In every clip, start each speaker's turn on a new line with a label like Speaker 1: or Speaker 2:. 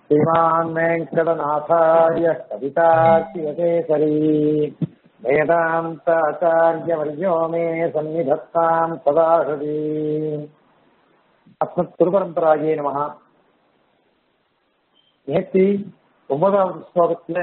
Speaker 1: श्रीमान् वेङ्कटनाथार्य कवितार्कियकेसरी वेदान्ताचार्यवर्यो मे सन्निधत्ताम् सदा हृदि அஸ்மத் திருபரம்பராகிய நமகா நேற்று ஒன்பதாவது ஸ்லோகத்துல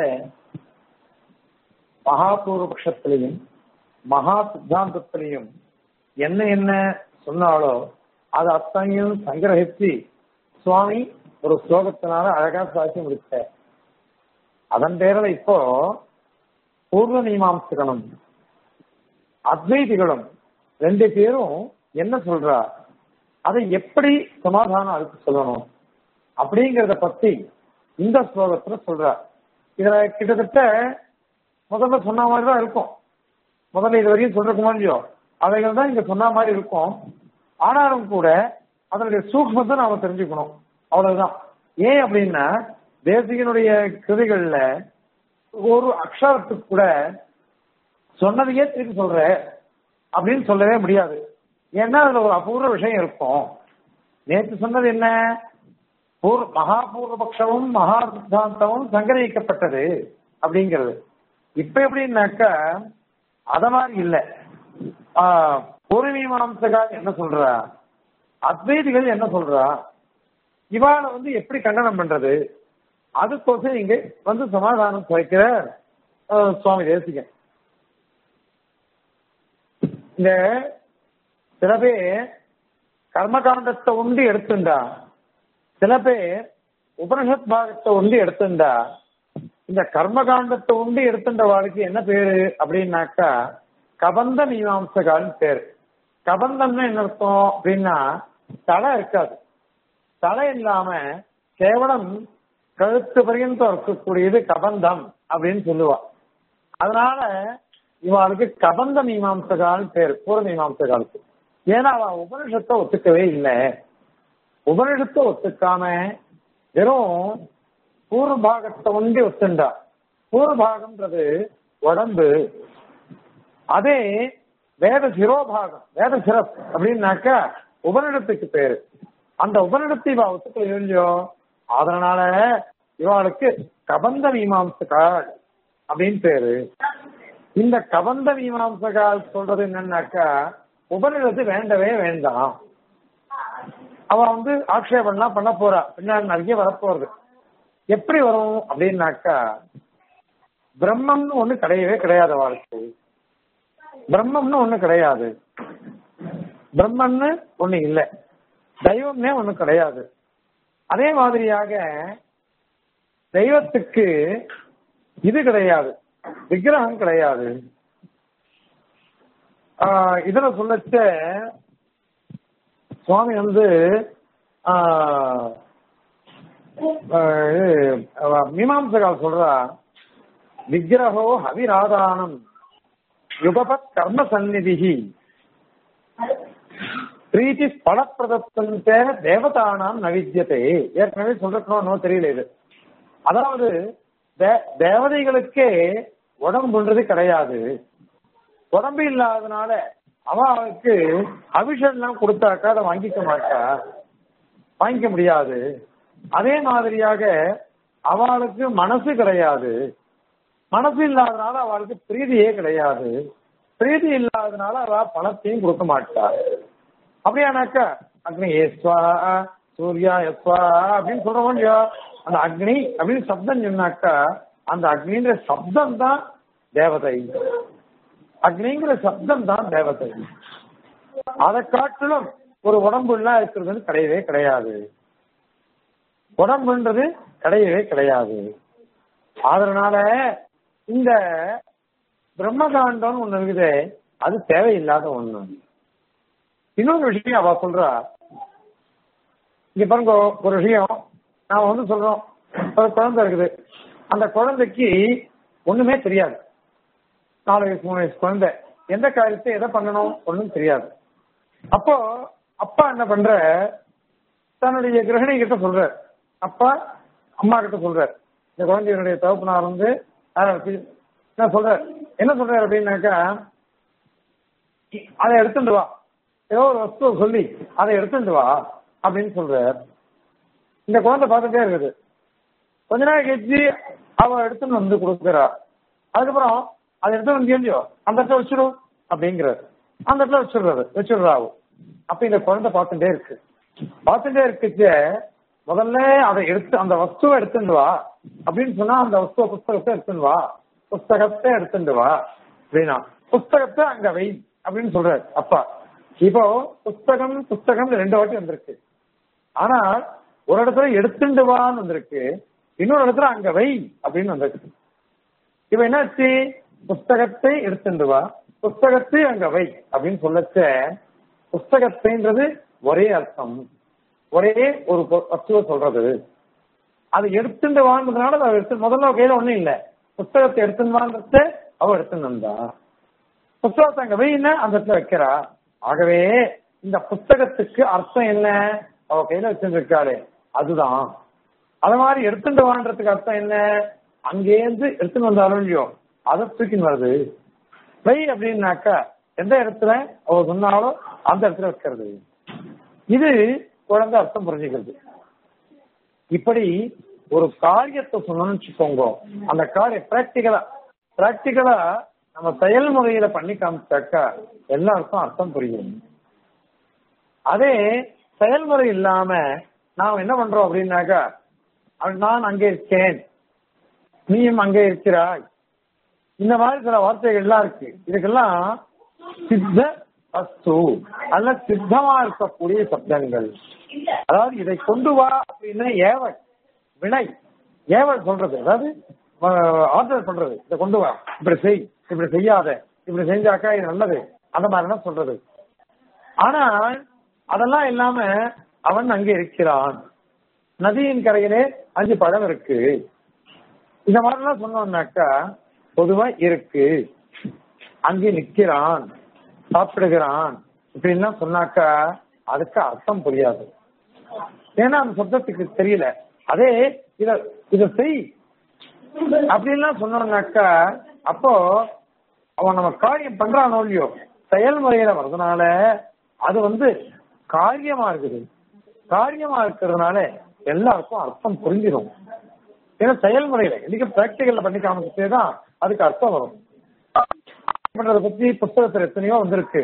Speaker 1: மகாபூர்வபக்ஷத்திலையும் மகா சித்தாந்தத்திலையும் என்ன என்ன சொன்னாலோ அது அத்தனையும் சங்கிரகித்து சுவாமி ஒரு ஸ்லோகத்தினால அழகா சாட்சி முடிச்சார் அதன் பேரில் இப்போ பூர்வ மீமாம்சகனும் அத்வைதிகளும் ரெண்டு பேரும் என்ன சொல்றா அதை எப்படி சமாதானம் அதுக்கு சொல்லணும் அப்படிங்கறத பத்தி இந்த ஸ்லோகத்துல சொல்ற இதுல கிட்டத்தட்ட முதல்ல சொன்ன மாதிரி தான் இருக்கும் முதல்ல இது வரையும் சொல்றதுக்கு முடியும் அவைகள் தான் இங்க சொன்ன மாதிரி இருக்கும் ஆனாலும் கூட அதனுடைய சூக்மத்தை நாம தெரிஞ்சுக்கணும் அவ்வளவுதான் ஏன் அப்படின்னா தேசிகனுடைய கிருதிகள்ல ஒரு அக்ஷரத்துக்கு கூட சொன்னதையே திருப்பி சொல்ற அப்படின்னு சொல்லவே முடியாது ஏன்னா அதுல ஒரு அபூர்வ விஷயம் இருக்கும் நேற்று சொன்னது என்ன பூர் மகா பூர்வபக்ஷமும் மகா சித்தாந்தமும் சங்கரிக்கப்பட்டது அப்படிங்கிறது இப்ப எப்படின்னாக்கா அத மாதிரி இல்ல பூர்வீமாம்சகா என்ன சொல்றா அத்வைதிகள் என்ன சொல்றா இவாள வந்து எப்படி கண்டனம் பண்றது அதுக்கோசம் இங்க வந்து சமாதானம் குறைக்கிற சுவாமி தேசிகன் இந்த சில பேர் கர்மகாண்டத்தை உண்டு எடுத்துண்டா சில பேர் உபனிஷத் பாகத்தை உண்டு எடுத்துண்டா இந்த கர்மகாண்டத்தை உண்டு எடுத்துட்ட வாழ்க்கை என்ன பேரு அப்படின்னாக்கா கபந்த மீமாம்சகான்னு பேரு கபந்தம்னா என்ன அர்த்தம் அப்படின்னா தலை இருக்காது தலை இல்லாம கேவலம் கழுத்து பரியந்தம் இருக்கக்கூடியது கபந்தம் அப்படின்னு சொல்லுவா அதனால இவளுக்கு கபந்த மீமாம்சகான்னு பேர் பூர்வ மீமாம்சகாலுக்கு ஏன்னா அவன் உபனிஷத்தை ஒத்துக்கவே இல்லை உபனிஷத்தை ஒத்துக்காம வெறும் பூர்வபாகத்தை ஒன்றி ஒத்துண்டா பூர்வபாகம்ன்றது உடம்பு அதே வேத சிரோபாகம் வேத சிரஸ் அப்படின்னாக்கா உபனிடத்துக்கு பேரு அந்த உபனிடத்தை இவ ஒத்துக்கல இல்லையோ அதனால இவளுக்கு கபந்த மீமாம்சகால் அப்படின்னு பேரு இந்த கபந்த மீமாம்சகால் சொல்றது என்னன்னாக்கா உபநிடத்து வேண்டவே வேண்டாம் அவ வந்து ஆக்ஷேபம்லாம் பண்ண போறா பின்னாடி நிறைய வரப்போறது எப்படி வரும் அப்படின்னாக்கா பிரம்மம்னு ஒண்ணு கிடையவே கிடையாது வாழ்க்கை பிரம்மம்னு ஒண்ணு கிடையாது பிரம்மன்னு ஒண்ணு இல்லை தெய்வம்னே ஒண்ணு கிடையாது அதே மாதிரியாக தெய்வத்துக்கு இது கிடையாது விக்கிரகம் கிடையாது இதுல சொல்லச்ச சுவாமி வந்து மீமாம்சகால் சொல்றா விக்கிரகோ ஹவிராதானம் யுகபத் கர்ம சந்நிதி பிரீத்தி பலப்பிரதத்தந்த தேவதானாம் நவித்தியத்தை ஏற்கனவே சொல்றோம் தெரியல இது அதாவது தேவதைகளுக்கே உடம்புன்றது கிடையாது உடம்பு இல்லாதனால அவளுக்கு அபிஷேகம் எல்லாம் கொடுத்தாக்கா அதை வாங்கிக்க மாட்டா வாங்கிக்க முடியாது அதே மாதிரியாக அவளுக்கு மனசு கிடையாது மனசு இல்லாதனால அவளுக்கு பிரீதியே கிடையாது பிரீதி இல்லாதனால அவ பணத்தையும் கொடுக்க மாட்டா அப்படியானாக்கா அக்னி ஏஸ்வா சூர்யா எஸ்வா அப்படின்னு சொல்றோம் இல்லையா அந்த அக்னி அப்படின்னு சப்தம் சொன்னாக்கா அந்த அக்னின்ற சப்தம் தான் தேவதை அக்னிங்கிற சப்தம் தான் தேவதை அதை காட்டிலும் ஒரு உடம்புலாம் இருக்கிறது கிடையவே கிடையாது உடம்புன்றது கிடையவே கிடையாது அதனால இந்த பிரம்மகாண்டம் ஒண்ணு இருக்குது அது தேவையில்லாத ஒண்ணு இன்னொரு விஷயம் அவ சொல்றா இங்க பாருங்க ஒரு விஷயம் நாம வந்து சொல்றோம் ஒரு குழந்தை இருக்குது அந்த குழந்தைக்கு ஒண்ணுமே தெரியாது நாலு வயசு மூணு வயசு குழந்தை எந்த காரியத்தை எதை பண்ணணும் ஒன்றும் தெரியாது அப்போ அப்பா என்ன பண்ற தன்னுடைய கிரகணி கிட்ட சொல்ற அப்பா அம்மா கிட்ட சொல்ற இந்த குழந்தையினுடைய தகப்பனார் வந்து என்ன சொல்ற என்ன சொல்றாரு அப்படின்னாக்கா அதை எடுத்துட்டு வா ஏதோ ஒரு வஸ்துவை சொல்லி அதை எடுத்துட்டு வா அப்படின்னு சொல்றார் இந்த குழந்தை பார்த்துட்டே இருக்குது கொஞ்ச நேரம் கழிச்சு அவ எடுத்துன்னு வந்து கொடுக்குறா அதுக்கப்புறம் அதை எடுத்து வந்து இல்லையோ அந்த இடத்துல வச்சிடும் அப்படிங்கிறாரு அந்த இடத்துல வச்சிடுறாரு வச்சிடுறாவு அப்ப இந்த குழந்தை பார்த்துட்டே இருக்கு பார்த்துட்டே இருக்குச்சு முதல்ல அதை எடுத்து அந்த வஸ்துவை எடுத்துட்டு வா அப்படின்னு சொன்னா அந்த வஸ்துவ புஸ்தகத்தை எடுத்துட்டு வா புஸ்தகத்தை எடுத்துட்டு வா அப்படின்னா புஸ்தகத்தை அங்க வை அப்படின்னு சொல்றாரு அப்பா இப்போ புஸ்தகம் புஸ்தகம் ரெண்டு வாட்டி வந்திருக்கு ஆனா ஒரு இடத்துல எடுத்துட்டு வான்னு வந்திருக்கு இன்னொரு இடத்துல அங்க வை அப்படின்னு வந்திருக்கு இப்ப என்னாச்சு புஸ்தகத்தை எடுத்துட்டு வா புஸ்தகத்தை அங்க வை அப்படின்னு சொல்லச்ச புஸ்தகத்தைன்றது ஒரே அர்த்தம் ஒரே ஒரு பொ- வஸ்துவை சொல்றது அது எடுத்துட்டு வாங்கிறதுனால அவ எடுத்து முதல்ல அவ கையில ஒண்ணும் இல்ல புஸ்தகத்தை எடுத்துட்டு வாங்கிறத அவ எடுத்துட்டு வந்தா புஸ்தகத்தை அங்க வைன்னா அந்த இடத்துல வைக்கிறா ஆகவே இந்த புஸ்தகத்துக்கு அர்த்தம் என்ன அவ கையில வச்சிருக்காளே அதுதான் அது மாதிரி எடுத்துட்டு வான்றதுக்கு அர்த்தம் என்ன அங்கேருந்து எடுத்துட்டு வந்தாலும் இல்லையோ அதை தூக்கின்னு வருது வை அப்படின்னாக்கா எந்த இடத்துல அவ சொன்னாலும் அந்த இடத்துல வைக்கிறது இது குழந்தை அர்த்தம் புரிஞ்சுக்கிறது இப்படி ஒரு காரியத்தை சொன்னோம்னு வச்சுக்கோங்க அந்த காரியம் பிராக்டிக்கலா பிராக்டிக்கலா நம்ம செயல்முறையில பண்ணி காமிச்சாக்கா எல்லாருக்கும் அர்த்தம் புரியும் அதே செயல்முறை இல்லாம நாம் என்ன பண்றோம் அப்படின்னாக்கா அவன் நான் அங்கே இருக்கேன் நீயும் அங்கே இருக்கிறாய் இந்த மாதிரி சில வார்த்தைகள் எல்லாம் இருக்கு இதுக்கெல்லாம் சித்த வஸ்து அல்ல சித்தமா இருக்கக்கூடிய சப்தங்கள் அதாவது இதை கொண்டு வா அப்படின்னு ஏவல் வினை ஏவல் சொல்றது அதாவது ஆர்டர் பண்றது இதை கொண்டு வா இப்படி செய் இப்படி செய்யாத இப்படி செஞ்சாக்கா இது நல்லது அந்த மாதிரிலாம் சொல்றது ஆனால் அதெல்லாம் இல்லாம அவன் அங்கே இருக்கிறான் நதியின் கரையிலே அஞ்சு பழம் இருக்கு இந்த மாதிரிலாம் சொன்னோம்னாக்கா பொதுவா இருக்கு அங்கே நிக்கிறான் சாப்பிடுகிறான் இப்படின்லாம் சொன்னாக்கா அதுக்கு அர்த்தம் புரியாது ஏன்னா அந்த சப்தத்துக்கு தெரியல அதே இத இத செய் அப்படின்லாம் சொன்னோம்னாக்கா அப்போ அவன் நம்ம காரியம் பண்றானோ இல்லையோ செயல்முறையில வர்றதுனால அது வந்து காரியமா இருக்குது காரியமா இருக்கிறதுனால எல்லாருக்கும் அர்த்தம் புரிஞ்சிடும் ஏன்னா செயல்முறையில இன்னைக்கு பிராக்டிகல்ல பண்ணி காமிச்சே தான் அதுக்கு அர்த்தம் வரும் பண்றத பத்தி புஸ்தகத்துல எத்தனையோ வந்திருக்கு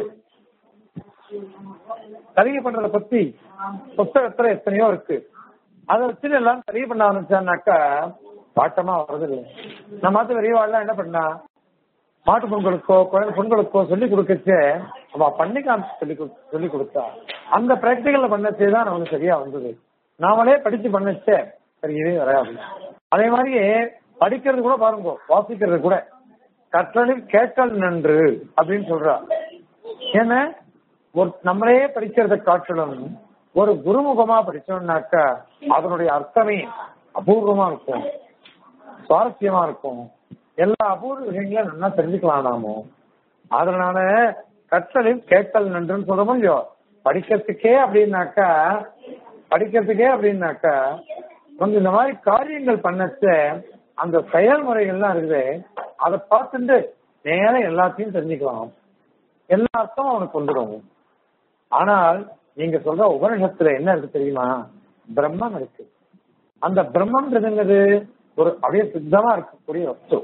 Speaker 1: கருவி பண்றத பத்தி புஸ்தகத்துல எத்தனையோ இருக்கு அதை வச்சு எல்லாம் கருவி பண்ண ஆரம்பிச்சான்னாக்கா பாட்டமா வருது இல்லை நம்ம மாத்து பெரியவாள்லாம் என்ன பண்ணா மாட்டு பொங்கலுக்கோ குழந்தை பொங்கலுக்கோ சொல்லி கொடுக்கச்சே அவ பண்ணி காமிச்சு சொல்லி கொடு- சொல்லி கொடுத்தா அந்த பிராக்டிகல்ல பண்ணச்சே தான் நமக்கு சரியா வந்தது நாமளே படிச்சு பண்ணச்சே சரியவே வராது அதே மாதிரியே படிக்கிறது கூட பாருங்க வாசிக்கிறது கூட கற்றலில் கேட்டல் நன்று அப்படின்னு சொல்றா ஏன்னா ஒரு நம்மளே படிக்கிறத காட்டிலும் ஒரு குருமுகமா படிச்சோம்னாக்கா அதனுடைய அர்த்தமே அபூர்வமா இருக்கும் சுவாரஸ்யமா இருக்கும் எல்லா அபூர்வ விஷயங்களையும் நல்லா தெரிஞ்சுக்கலாம் நாமோ அதனால கற்றலில் கேட்டல் நன்றுன்னு சொல்றோமோ இல்லையோ படிக்கிறதுக்கே அப்படின்னாக்கா படிக்கிறதுக்கே அப்படின்னாக்கா கொஞ்சம் இந்த மாதிரி காரியங்கள் பண்ணச்ச அந்த செயல்முறைகள்லாம் இருக்குது அதை பார்த்துட்டு நேரா எல்லாத்தையும் தெரிஞ்சுக்கலாம் எல்லா அர்த்தமும் அவனுக்கு வந்துடும் ஆனால் நீங்க சொல்ற உபனிஷத்துல என்ன இருக்கு தெரியுமா பிரம்மம் இருக்கு அந்த பிரம்மன்றது என்னது ஒரு அப்படியே சித்தமா இருக்கக்கூடிய வஸ்து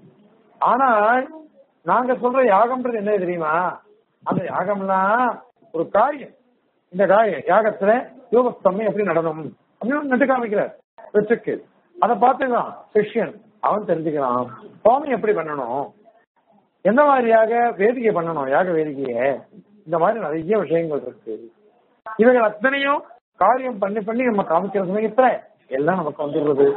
Speaker 1: ஆனால் நாங்க சொல்ற யாகம்ன்றது என்ன தெரியுமா அந்த யாகம்லாம் ஒரு காரியம் இந்த காரியம் யாகத்துல யோகஸ்தம்மி எப்படி நடனம் அப்படின்னு நட்டு காமிக்கிறார் வெற்றுக்கு அதை பார்த்துக்கலாம் சிஷ்யன் அவன் தெரிஞ்சுக்கிறான் சுவாமி எப்படி பண்ணணும் எந்த மாதிரியாக வேதிகை பண்ணணும் யாக வேதிகைய இந்த மாதிரி நிறைய விஷயங்கள் இருக்கு இவைகள் அத்தனையும் காரியம் பண்ணி பண்ணி நம்ம காமிக்கிற சமயத்துல எல்லாம் நமக்கு வந்துடுறது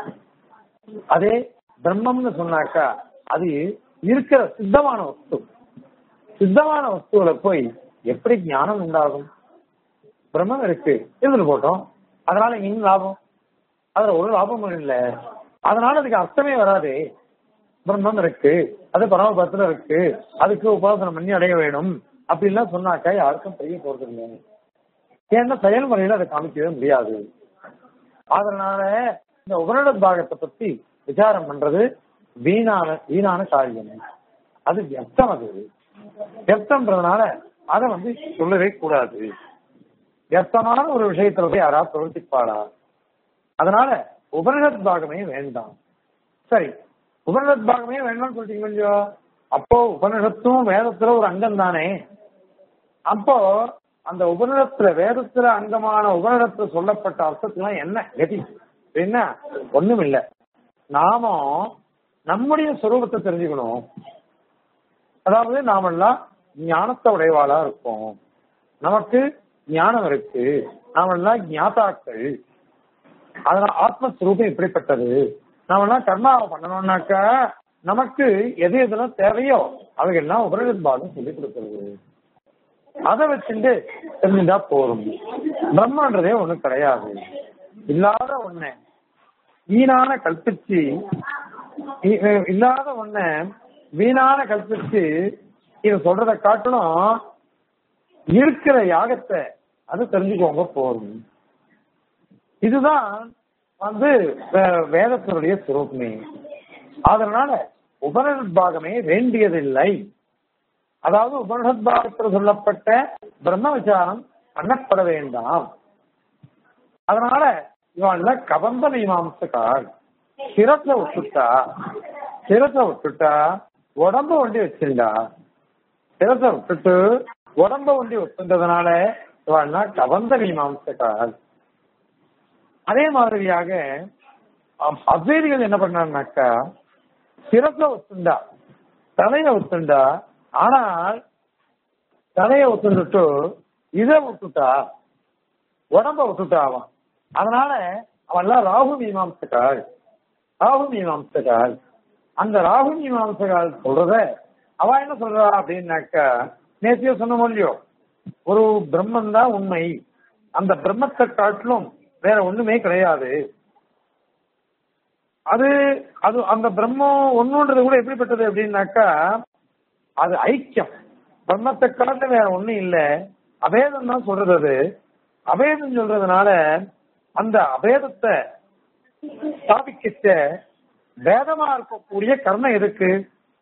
Speaker 1: அதே பிரம்மம்னு சொன்னாக்கா அது இருக்கிற சித்தமான வஸ்து சித்தமான வஸ்துவில போய் எப்படி ஞானம் உண்டாகும் பிரம்மம் இருக்கு இருந்துட்டு போட்டோம் அதனால இன்னும் லாபம் அதுல ஒரு லாபமும் இல்ல அதனால அதுக்கு அர்த்தமே வராதே பிரம்மம் இருக்கு அது பரமபதத்துல இருக்கு அதுக்கு உபாசனம் பண்ணி அடைய வேணும் அப்படின்லாம் சொன்னாக்கா யாருக்கும் தெரிய போறது இல்லை ஏன்னா செயல்முறையில அதை காமிக்கவே முடியாது அதனால இந்த உபநிட பாகத்தை பத்தி விசாரம் பண்றது வீணான வீணான காரியம் அது வியர்த்தம் அது வியர்த்தம்ன்றதுனால அதை வந்து சொல்லவே கூடாது வியர்த்தமான ஒரு விஷயத்துல போய் யாராவது பிரவர்த்திப்பாளா அதனால உபனிஷத் பாகமே வேண்டாம் சரி உபனிஷத் பாகமே வேண்டாம்னு சொல்லிட்டீங்க கொஞ்சம் அப்போ உபனிஷத்தும் வேதத்துல ஒரு அங்கம் தானே அப்போ அந்த உபனிடத்துல வேதத்துல அங்கமான உபனிடத்துல சொல்லப்பட்ட அர்த்தத்துலாம் என்ன கதி என்ன ஒண்ணும் இல்ல நாமும் நம்முடைய சுரூபத்தை தெரிஞ்சுக்கணும் அதாவது நாமெல்லாம் ஞானத்தை உடையவாளா இருப்போம் நமக்கு ஞானம் இருக்கு நாமெல்லாம் ஞாதாக்கள் அதனால ஆத்மஸ்வரூபம் இப்படிப்பட்டது நாமெல்லாம் கர்மாவை பண்ணணும்னாக்கா நமக்கு எது எதெல்லாம் தேவையோ அவைகள்லாம் உபரிபாகம் சொல்லி கொடுக்கிறது அதை வச்சுட்டு தெரிஞ்சுட்டா போதும் பிரம்மன்றதே ஒண்ணு கிடையாது இல்லாத ஒண்ணு வீணான கல்பிச்சு இ- இல்லாத ஒண்ணு வீணான கல்பிச்சு இத சொல்றத காட்டணும் இருக்கிற யாகத்தை அது தெரிஞ்சுக்கோங்க போதும் இதுதான் வந்து வே- வேதத்தினுடைய சுரூபமே அதனால உபனிஷத் பாகமே வேண்டியதில்லை அதாவது உபனிஷத் பாகத்தில் சொல்லப்பட்ட பிரம்ம விசாரம் பண்ணப்பட வேண்டாம் அதனால இவன்ல கபந்த மீமாம்சக்கால் சிரத்தை விட்டுட்டா சிரத்தை விட்டுட்டா உடம்ப ஒண்டி வச்சிருந்தா சிரத்தை விட்டுட்டு உடம்ப ஒண்டி வச்சுன்றதுனால இவன்ல கபந்த மீமாம்சக்கால் அதே மாதிரியாக அம்- அத்வைதிகள் என்ன பண்ணாங்கனாக்கா சிரத்தை ஒத்துண்டா தலைய ஒத்துண்டா ஆனால் தலைய ஒத்துண்டுட்டு இதை விட்டுட்டா உடம்ப விட்டுட்டா அவன் அதனால அவன்லாம் ராகு மீமாம்சகால் ராகு மீமாம்சகால் அந்த ராகு மீமாம்சகால் சொல்றத அவ என்ன சொல்றா அப்படின்னாக்கா நேத்தியோ சொன்ன இல்லையோ ஒரு பிரம்மன் தான் உண்மை அந்த பிரம்மத்தை காட்டிலும் வேற ஒண்ணுமே கிடையாது அது அது அந்த பிரம்மம் ஒண்ணுன்றது கூட எப்படிப்பட்டது அப்படின்னாக்கா அது ஐக்கியம் பிரம்மத்தை கடந்து வேற ஒண்ணும் இல்ல அபேதம் தான் சொல்றது அது அபேதம் சொல்றதுனால அந்த அபேதத்தை ஸ்தாபிக்கிட்ட வேதமா இருக்கக்கூடிய கர்மம் எதுக்கு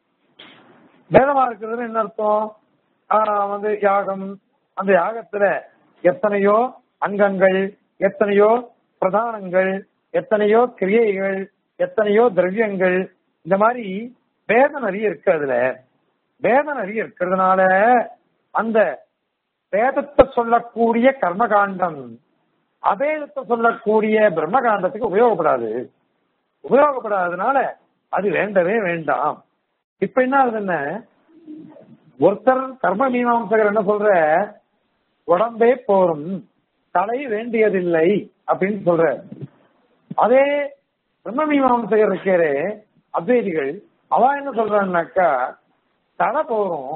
Speaker 1: வேதமா இருக்கிறது என்ன அர்த்தம் ஆஹ் வந்து யாகம் அந்த யாகத்துல எத்தனையோ அங்கங்கள் எத்தனையோ பிரதானங்கள் எத்தனையோ கிரியைகள் எத்தனையோ திரவியங்கள் இந்த மாதிரி வேத நிறைய இருக்கு அதுல வேத நிறைய இருக்கிறதுனால அந்த வேதத்தை சொல்லக்கூடிய கர்மகாண்டம் அபேதத்தை சொல்லக்கூடிய பிரம்மகாண்டத்துக்கு உபயோகப்படாது உபயோகப்படாததுனால அது வேண்டவே வேண்டாம் இப்ப என்ன ஆகுது என்ன ஒருத்தர் கர்ம மீமாம்சகர் என்ன சொல்ற உடம்பே போரும் தலை வேண்டியதில்லை அப்படின்னு சொல்ற அதே பிரம்ம மீமாம்சகர் இருக்கிறே அத்வைதிகள் அவ என்ன சொல்றான்னாக்கா தலை போறோம்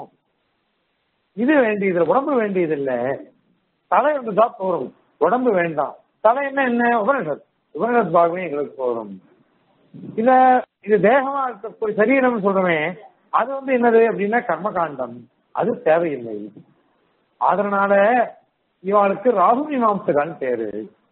Speaker 1: இது வேண்டியது உடம்பு வேண்டியதில்லை தலை இருந்துதா போறோம் உடம்பு வேண்டாம் தலை என்ன என்ன உபனிஷத் உபனிஷத் பாகமே எங்களுக்கு போறோம் இத இது தேகமா இருக்கக்கூடிய சரீரம் சொல்றமே அது வந்து என்னது அப்படின்னா கர்மகாண்டம் அது தேவையில்லை அதனால இவளுக்கு ராகு மீமாம்சகால் பேரு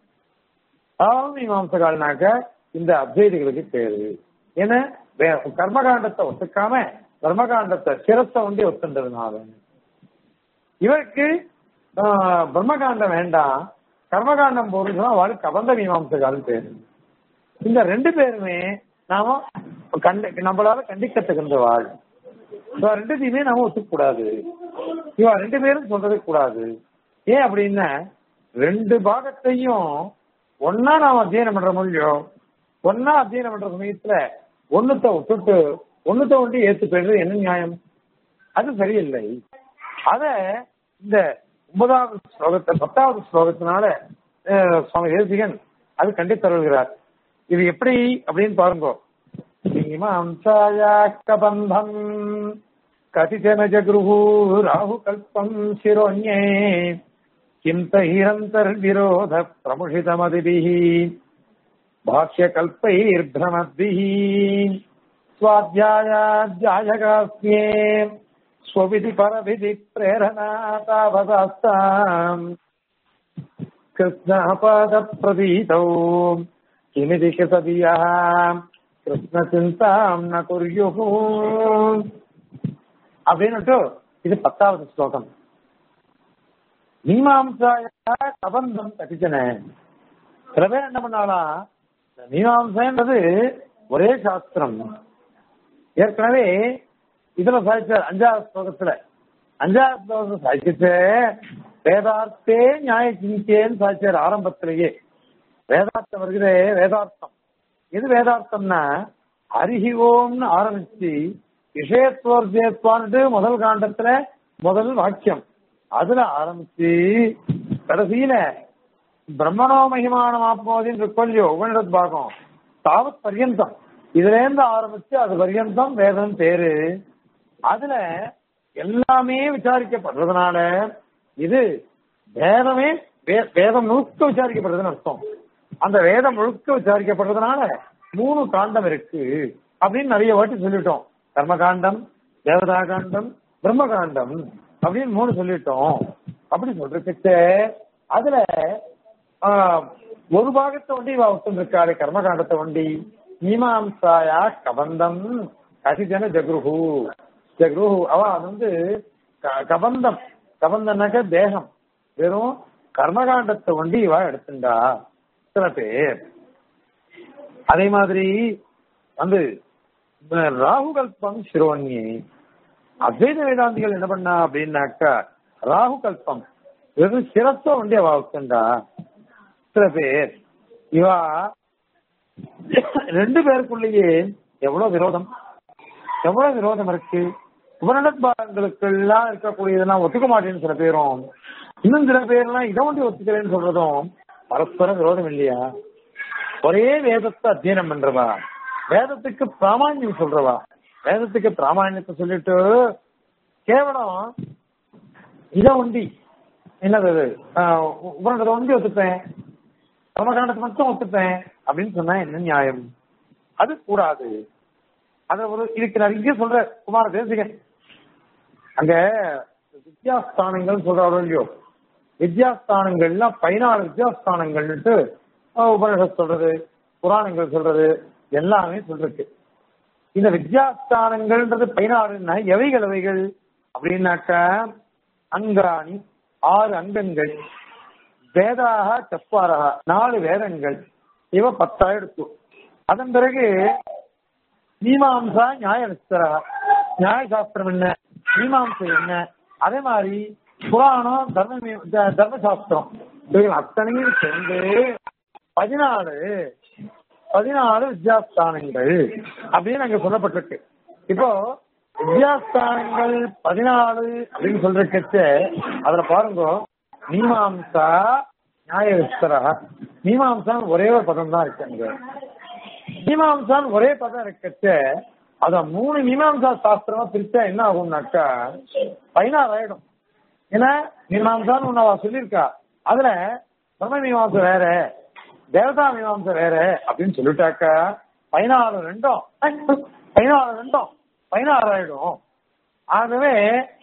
Speaker 1: ராகு மீமாம்சகால்னாக்க இந்த அத்வைதிகளுக்கு பேரு ஏன்னா வே- கர்மகாண்டத்தை ஒத்துக்காம கர்மகாண்டத்தை சிரத்தை வந்து ஒத்துன்றதுனால இவருக்கு ஆஹ், பிரம்மகாண்டம் வேண்டாம் கர்மகாண்டம் போறதுன்னா அவளுக்கு கபந்த மீமாம்சகால் பேரு இந்த ரெண்டு பேருமே நாம கண்ட நம்மளால கண்டிக்கத்தகுந்த வாழ் இவ ரெண்டுத்தையுமே நாம ஒத்துக்க கூடாது இவ ரெண்டு பேரும் சொல்றது கூடாது ஏன் அப்படின்னா ரெண்டு பாகத்தையும் ஒன்னா நாம அத்தியனம் பண்ற முடியும் ஒன்னா அத்தியனம் பண்ற சமயத்துல ஒண்ணுத்த விட்டுட்டு ஒண்ணுத்த ஒன்று ஏத்து போயிடுறது என்ன நியாயம் அது சரியில்லை அத இந்த ஒன்பதாவது ஸ்லோகத்தை பத்தாவது ஸ்லோகத்தினால அஹ், சுவாமி தேசிகன் அது கண்டித்தருகிறார் இது எப்படி அப்படின்னு பாருங்க மீமாம்சாயாக்கபந்தம் கதிச்சன ஜகுருஹு ராகு கல்பம் சிரோன்யே கிம் தஹிரந்தர்விரோத பிரமுஷிதமதிபிः भाष्यकल्पैर्भ्रमद्भिः स्वाध्यायाध्यायगास्म्ये स्वविधि परविधि प्रेरणा तावदास्ताम् कृष्णापादप्रतीतौ किमिति कृतधियः कृष्णचिन्ताम् न कुर्युः அப்படின்னுட்டு இது பத்தாவது ஸ்லோகம் மீமாம்சாய கபந்தம் கட்டிச்சன சில பேர் என்ன பண்ணாலாம் மீமாம்சைன்றது ஒரே சாஸ்திரம் ஏற்கனவே இதுல சாதிச்சார் அஞ்சாவது ஸ்லோகத்துல அஞ்சாவது ஸ்லோகத்துல சாதிச்சுட்டு வேதார்த்தே நியாய சிந்தியேன்னு சாதிச்சார் ஆரம்பத்திலேயே வேதார்த்தம் வருகிறே வேதார்த்தம் எது வேதார்த்தம்னா ஹரிஹி ஓம்னு ஆரம்பிச்சு விஷயத்துவர்ஜயத்வான்ட்டு முதல் காண்டத்துல முதல் வாக்கியம் அதுல ஆரம்பிச்சு கடைசியில பிரம்மணோ மகிமானம் ஆத்மாவதின்னு இருக்கொல்லையோ உபனிடத் பாகம் தாவத் பர்யந்தம் இதுல இருந்து ஆரம்பிச்சு அது பர்யந்தம் வேதம் பேரு அதுல எல்லாமே விசாரிக்கப்படுறதுனால இது வேதமே வே- வேதம் முழுக்க விசாரிக்கப்படுறதுன்னு அர்த்தம் அந்த வேதம் முழுக்க விசாரிக்கப்படுறதுனால மூணு காண்டம் இருக்கு அப்படின்னு நிறைய வாட்டி சொல்லிட்டோம் கர்மகாண்டம் தேவதா காண்டம் பிரம்ம காண்டம் அப்படின்னு மூணு சொல்லிட்டோம் அப்படி சொல்றதுக்கு அதுல ஆஹ், ஒரு பாகத்தை வண்டி இவ ஒத்துருக்காரு கர்மகாண்டத்தை வண்டி மீமாம்சாயா கபந்தம் கசிஜன ஜக்ருஹு ஜக்ருஹு அவ அது வந்து க- கபந்தம் கபந்தம்னாக்க தேகம் வெறும் கர்மகாண்டத்தை வண்டி இவ எடுத்துண்டா சில பேர் அதே மாதிரி வந்து அஹ், ராகுகல்பம் சிரோன்யி அத்வைத வேதாந்திகள் என்ன பண்ணா அப்படின்னாக்கா ராகு கல்பம் வெறும் சிரத்த வண்டி அவ வச்சுண்டா சில பேர் இவா ரெண்டு பேருக்குள்ளேயே எவ்வளவு விரோதம் எவ்வளவு விரோதம் இருக்கு உபநடத்பாகங்களுக்கு எல்லாம் இருக்கக்கூடியதெல்லாம் ஒத்துக்க மாட்டேன்னு சில பேரும் இன்னும் சில பேர்லாம் இதை ஒண்டி ஒத்துக்கிறேன்னு சொல்றதும் பரஸ்பர விரோதம் இல்லையா ஒரே வேதத்தை அத்தியனம் பண்றவா வேதத்துக்கு பிராமான்யம் சொல்றவா வேதத்துக்கு பிராமான்யத்தை சொல்லிட்டு கேவலம் இத ஒண்டி என்னது அது? ஆஹ் உ- உபநிடத்தை ஒண்டி ஒத்துப்பேன் கர்மகாண்டத்தை மட்டும் ஒத்துப்பேன் அப்படின்னு சொன்னா என்ன நியாயம் அது கூடாது அத ஒரு இதுக்கு நான் இங்கே சொல்ற குமார தேசிகன் அங்க வித்யாஸ்தானங்கள் சொல்றாரோ இல்லையோ வித்யாஸ்தானங்கள்லாம் பதினாலு வித்யாஸ்தானங்கள்ட்டு அஹ், உபனிஷத் சொல்றது புராணங்கள் சொல்றது எல்லாமே சொல்றது இந்த வித்யாஸ்தானங்கள்ன்றது பதினாறுன்னா எவைகள் எவைகள் அப்படின்னாக்க அங்காணி ஆறு அங்கங்கள் வேதாக சப்பாரகா நாலு வேதங்கள் இவ பத்தாயிரத்து அதன் பிறகு மீமாம்சா நியாய விஸ்தரா நியாய சாஸ்திரம் என்ன மீமாம்சை என்ன அதே மாதிரி புராணம் தர்ம மீ- த- தர்மசாஸ்திரம் இவைகள் அத்தனையும் சேர்ந்து பதினாலு பதினாலு வித்யாஸ்தானங்கள் அப்படின்னு அங்க சொல்லப்பட்டிருக்கு இப்போ வித்யாஸ்தானங்கள் பதினாலு அப்படின்னு சொல்றதுக்கு அதுல பாருங்க மீமாம்சா நியாய விஸ்தரா மீமாம்சா ஒரே ஒரு பதம் தான் இருக்கு அங்க மீமாம்சான் ஒரே பதம் இருக்கச்சு அத மூணு மீமாம்சா சாஸ்திரமா பிரிச்சா என்ன ஆகும்னாக்கா பதினாறு ஆயிடும் ஏன்னா மீமாம்சான்னு ஒண்ணு அவ சொல்லியிருக்கா அதுல பிரம்ம மீமாம்சை வேற தேவதா மீமாம்சை வேற அப்படின்னு சொல்லிட்டாக்கா பதினாறு ரெண்டும் பதினாறு ரெண்டும் பதினாறு ஆயிடும் ஆகவே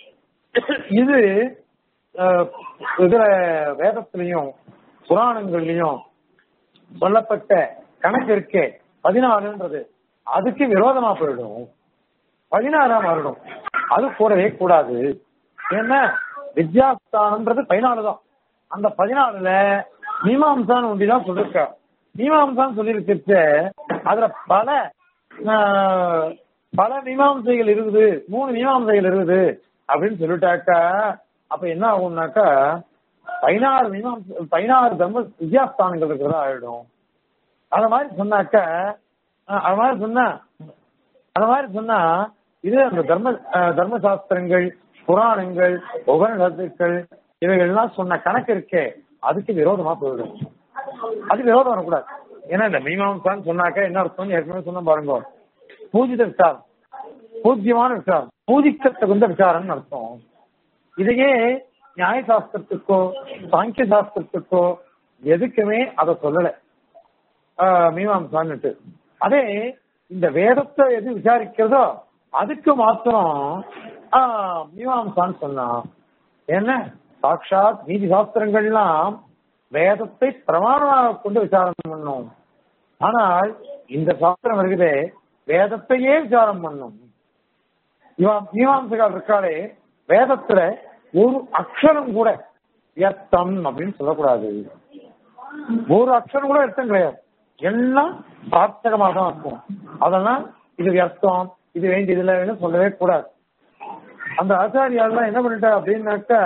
Speaker 1: இது அஹ், இதுல வேதத்திலையும் புராணங்கள்லயும் சொல்லப்பட்ட கணக்கு இருக்கே பதினாறுன்றது அதுக்கு விரோதமா போயிடும் பதினாறா மாறிடும் அது கூடவே கூடாது ஏன்னா வித்யாஸ்தானம்ன்றது பதினாலு தான் அந்த பதினாலுல மீமாம்சான் ஒண்டிதான் சொல்லிருக்கா மீமாம்சான் சொல்லியிருக்க அதுல பல ஆஹ், பல மீமாம்சைகள் இருக்குது மூணு மீமாம்சைகள் இருக்குது அப்படின்னு சொல்லிட்டாக்கா அப்ப என்ன ஆகும்னாக்கா பதினாறு மீமாம்ச பதினாறு தர்ம வித்யாஸ்தானங்கள் இருக்கிறதா ஆயிடும் அத மாதிரி சொன்னாக்க அஹ், அது மாதிரி சொன்னா அந்த மாதிரி சொன்னா இது அந்த தர்ம அஹ், தர்மசாஸ்திரங்கள் புராணங்கள் உபநிஷத்துக்கள் இவைகள்லாம் சொன்ன கணக்கு இருக்கே அதுக்கு விரோதமா போயிடும் அது விரோதம் வரக்கூடாது ஏன்னா இந்த மீமாம்சான்னு சொன்னாக்க என்ன அர்த்தம் ஏற்கனவே சொன்ன பாருங்க பூஜித விசாரம் பூஜ்யமான விசாரம் பூஜிக்க தகுந்த விசாரம்னு அர்த்தம் இதையே நியாய சாஸ்திரத்துக்கோ சாங்கிய சாஸ்திரத்துக்கோ எதுக்குமே அதை சொல்லலை ஆஹ் மீமாம்சான்னுட்டு அதே இந்த வேதத்தை எது விசாரிக்கிறதோ அதுக்கு மாத்திரம் ஆஹ் மீமாம்சான்னு சொன்னான் என்ன சாட்சாத் நீதி சாஸ்திரங்கள்லாம் வேதத்தை பிரமாணமாக கொண்டு விசாரணை பண்ணும் ஆனால் இந்த சாஸ்திரம் வருகிறதே வேதத்தையே விசாரம் பண்ணும் இவன் மீமாம்சகால் இருக்காளே வேதத்துல ஒரு அக்ஷரம் கூட வியர்த்தம் அப்படின்னு சொல்லக்கூடாது ஒரு அக்ஷரம் கூட அர்த்தம் கிடையாது எல்லாம் சார்த்தகமாக தான் இருக்கும் அதெல்லாம் இது வியர்த்தம் இது வேண்டியது இல்லைன்னு சொல்லவே கூடாது அந்த ஆச்சாரியாலாம் என்ன பண்ணிட்டா அப்படின்னாக்கா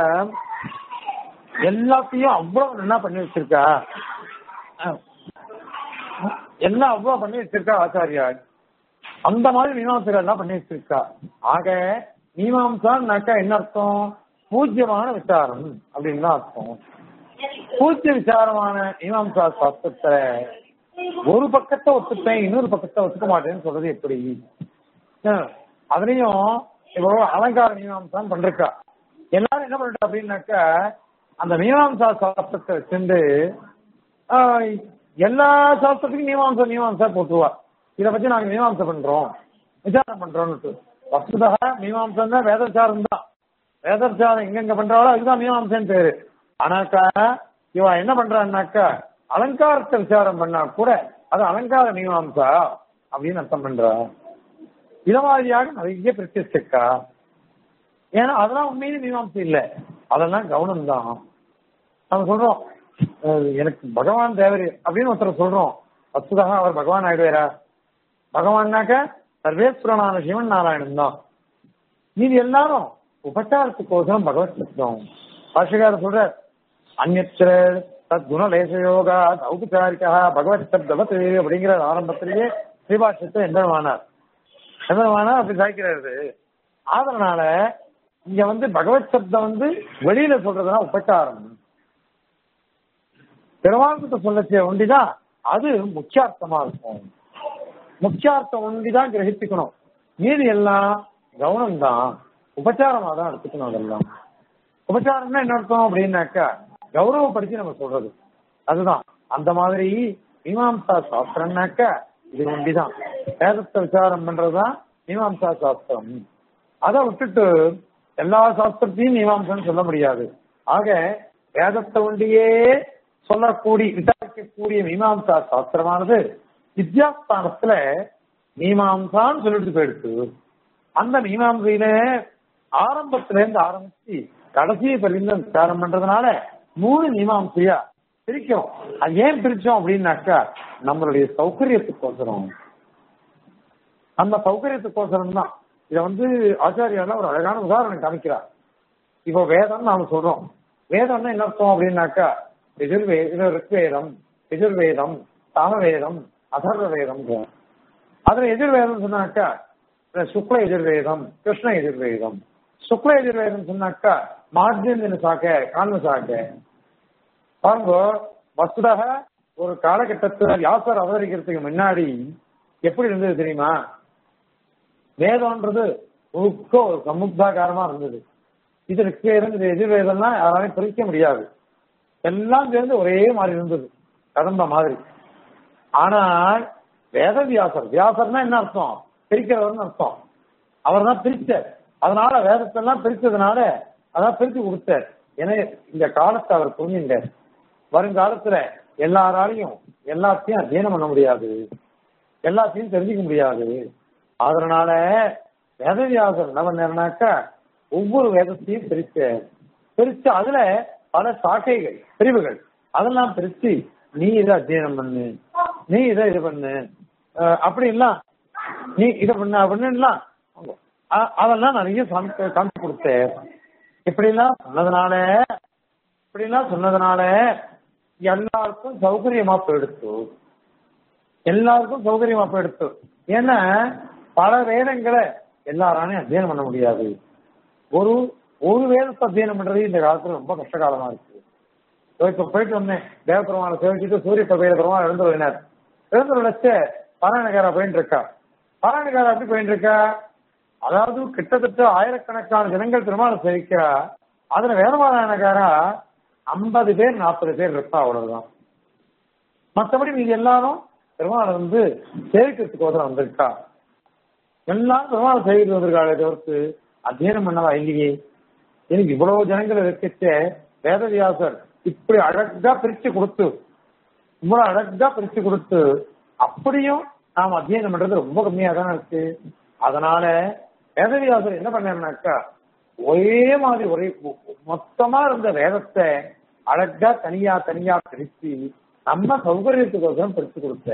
Speaker 1: எல்லாத்தையும் அவ்வளவு நல்லா பண்ணி வச்சிருக்கா அஹ், எல்லாம் அவ்வளவு பண்ணி வச்சிருக்கா ஆச்சாரியார் அந்த மாதிரி மீமாம்சகர் எல்லாம் பண்ணி வச்சிருக்கா ஆக மீமாம்சான்னாக்கா என்ன அர்த்தம் பூஜ்யமான விசாரம் அப்படின்னு தான் அர்த்தம் பூஜ்ய விசாரமான மீமாம்சா சாஸ்திரத்தை ஒரு பக்கத்தை ஒத்துப்பேன் இன்னொரு பக்கத்தை ஒத்துக்க மாட்டேன்னு சொல்றது எப்படி அஹ், அதுலயும் இப்போ அலங்கார மீமாம்சான் பண்றா எல்லாரும் என்ன பண்ணிட்டா அப்படின்னாக்கா அந்த மீமாம்சா சாஸ்திரத்தை வச்சிருந்து ஆஹ், எல்லா சாஸ்திரத்துக்கும் மீமாம்சா மீமாம்சா போட்டுருவா இத பத்தி நாங்க மீமாம்சை பண்றோம் விசாரம் பண்றோம்னு வஸ்துதா மீமாம்சம் தான் வேதச்சாரம் தான் வேதச்சாரம் எங்கெங்க பண்றாளோ அதுதான் மீமாம்சன் பேரு ஆனாக்கா இவ என்ன பண்றான்னாக்கா அலங்காரத்தை விசாரம் பண்ணா கூட அது அலங்கார மீமாம்சா அப்படின்னு அர்த்தம் பண்றா இத மாதிரியாக நிறைய பிரத்யஸ்டக்கா ஏன்னா அதெல்லாம் உண்மையிலே மீமாம்சை இல்ல அதெல்லாம் கவனம் தான் நம்ம சொல்றோம் அஹ் எனக்கு பகவான் தேவர் அப்படின்னு ஒருத்தர் சொல்றோம் வஸ்துதாக அவர் பகவான் ஆயிடுவாரா பகவான்னாக்க சர்வேஸ்வரனான சிவன் நாராயணன் தான் மீதி எல்லாரும் உபச்சாரத்துக்கோசரம் பகவத் சப்தம் பாஷகாரர் சொல்ற அந்நத்திர தத் குணலேசயோகா ஔபச்சாரிக்கா பகவத் சப்தவத் அப்படிங்கிற ஆரம்பத்திலேயே ஸ்ரீபாஷத்தை எந்தமானார் எந்தமானார் அப்படி சாய்க்கிறாரு அதனால இங்க வந்து பகவத் சப்தம் வந்து வெளியில சொல்றதுனா உபச்சாரம் பெருமாள்கிட்ட சொல்லச்சே ஒண்டிதான் அது முக்கியார்த்தமா இருக்கும் முக்கியார்த்தம் ஒண்டிதான் கிரகித்துக்கணும் மீதி எல்லாம் கவனம் தான் உபச்சாரமா தான் எடுத்துக்கணும் அதெல்லாம் உபச்சாரம்னா என்ன அர்த்தம் அப்படின்னாக்கா கௌரவப்படுத்தி நம்ம சொல்றது அதுதான் அந்த மாதிரி மீமாம்சா சாஸ்திரம்னாக்கா இது ஒண்டிதான் வேதத்தை விசாரம் பண்றதுதான் மீமாம்சா சாஸ்திரம் அதை விட்டுட்டு எல்லா சாஸ்திரத்தையும் மீமாம்சன்னு சொல்ல முடியாது ஆக வேதத்தை ஒண்டியே சொல்லக்கூடிய விசாரிக்கக்கூடிய மீமாம்சா சாஸ்திரமானது வித்யாஸ்தானத்துல மீமாம்சான்னு சொல்லிட்டு போயிடுச்சு அந்த மீமாம்சையில ஆரம்பத்துல இருந்து ஆரம்பிச்சு கடைசி பரிந்தம் விசாரம் பண்றதுனால மூணு மீமாம்சையா பிரிக்கிறோம் அது ஏன் பிரிச்சோம் அப்படின்னாக்கா நம்மளுடைய சௌகரியத்துக்கோசரம் அந்த சௌகரியத்துக்கோசரம் தான் இத வந்து ஆச்சாரியால ஒரு அழகான உதாரணம் காமிக்கிறார் இப்போ வேதம் நாம சொல்றோம் வேதம்னா என்ன அர்த்தம் அப்படின்னாக்கா எதிர்வே ரிக்வேதம் எதிர்வேதம் சாமவேதம் அதர்வ வேதம் அதுல எதிர்வேதம் சொன்னாக்கா சுக்ல எதிர்வேதம் கிருஷ்ண எதிர்வேதம் சுக்ல எதிர்வேதம் சொன்னாக்கா மார்ஜின சாக்க காண்ம சாக்க பாருங்க வசுதாக ஒரு காலகட்டத்தில் வியாசர் அவதரிக்கிறதுக்கு முன்னாடி எப்படி இருந்தது தெரியுமா வேதம்ன்றது முழுக்க ஒரு சமுத்தாகாரமா இருந்தது இது ரிக்வேதம் இது எதிர்வேதம்லாம் யாராலையும் பிரிக்க முடியாது எல்லாம் சேர்ந்து ஒரே மாதிரி இருந்தது கடந்த மாதிரி ஆனால் வேத வியாசர் வியாசர்னா என்ன அர்த்தம் பிரிக்கிறவர்னு அர்த்தம் அவர் தான் பிரிச்சார் அதனால வேதத்தெல்லாம் பிரிச்சதுனால அதான் பிரிச்சு கொடுத்தார் ஏன்னா இந்த காலத்தை அவர் புரிஞ்சுட்டார் வருங்காலத்துல எல்லாராலையும் எல்லாத்தையும் அத்தியனம் பண்ண முடியாது எல்லாத்தையும் தெரிஞ்சுக்க முடியாது அதனால வேதவியாசர் என்ன பண்ணாருனாக்கா ஒவ்வொரு வேதத்தையும் பிரிச்சு பிரிச்சு அதுல பல சாக்கைகள் பிரிவுகள் அதெல்லாம் பிரிச்சு நீ இதை அத்தியனம் பண்ணு நீ இதை இது பண்ணு அஹ் அப்படின்லாம் நீ இதை பண்ண அப்படின்லாம் அ- அதெல்லாம் நிறைய காமிச்சு காமிச்சு கொடுத்தேன் இப்படிலாம் சொன்னதுனால இப்படிலாம் சொன்னதுனால எல்லாருக்கும் சௌகரியமா போயிடுத்து எல்லாருக்கும் சௌகரியமா போயிடுத்து ஏன்னா பல வேதங்களை எல்லாராலையும் அத்தியனம் பண்ண முடியாது ஒரு ஒரு வேதத்தை அத்தியனம் பண்றது இந்த காலத்துல ரொம்ப கஷ்ட காலமா இருக்கு இதோ இப்ப போயிட்டு வந்தேன் தேவபெருமான சேவிச்சுட்டு சூரிய பிரபையில பெருமாள் எழுந்து வினார் எழுந்து விளைச்ச பாராயணக்காரா போயிட்டு இருக்கா பாராயணக்காரா எப்படி போயிட்டு இருக்கா அதாவது கிட்டத்தட்ட ஆயிரக்கணக்கான ஜனங்கள் பெருமாளை சேவிக்கிறா அதுல வேதபாராயணக்காரா ஐம்பது பேர் நாற்பது பேர் இருப்பா அவ்வளவுதான் மற்றபடி மீது எல்லாரும் பெருமாளை வந்து சேவிக்கிறதுக்கோசரம் வந்திருக்கா எல்லாரும் பெருமாளை சேவித்து வந்திருக்காளே தவிர்த்து அத்தியனம் பண்ணவா இல்லையே எனக்கு இவ்வளவு ஜனங்கள் இருக்கச்ச வேதவியாசர் இப்படி அழகா பிரிச்சு கொடுத்து இவ்வளவு அழகா பிரிச்சு கொடுத்து அப்படியும் நாம் அத்தியனம் பண்றது ரொம்ப கம்மியா தானே இருக்கு அதனால வேதவியாசர் என்ன பண்ணாருனாக்கா ஒரே மாதிரி ஒரே மொத்தமா இருந்த வேதத்தை அழகா தனியா தனியா பிரிச்சு நம்ம சௌகரியத்துக்கோசரம் பிரிச்சு கொடுத்த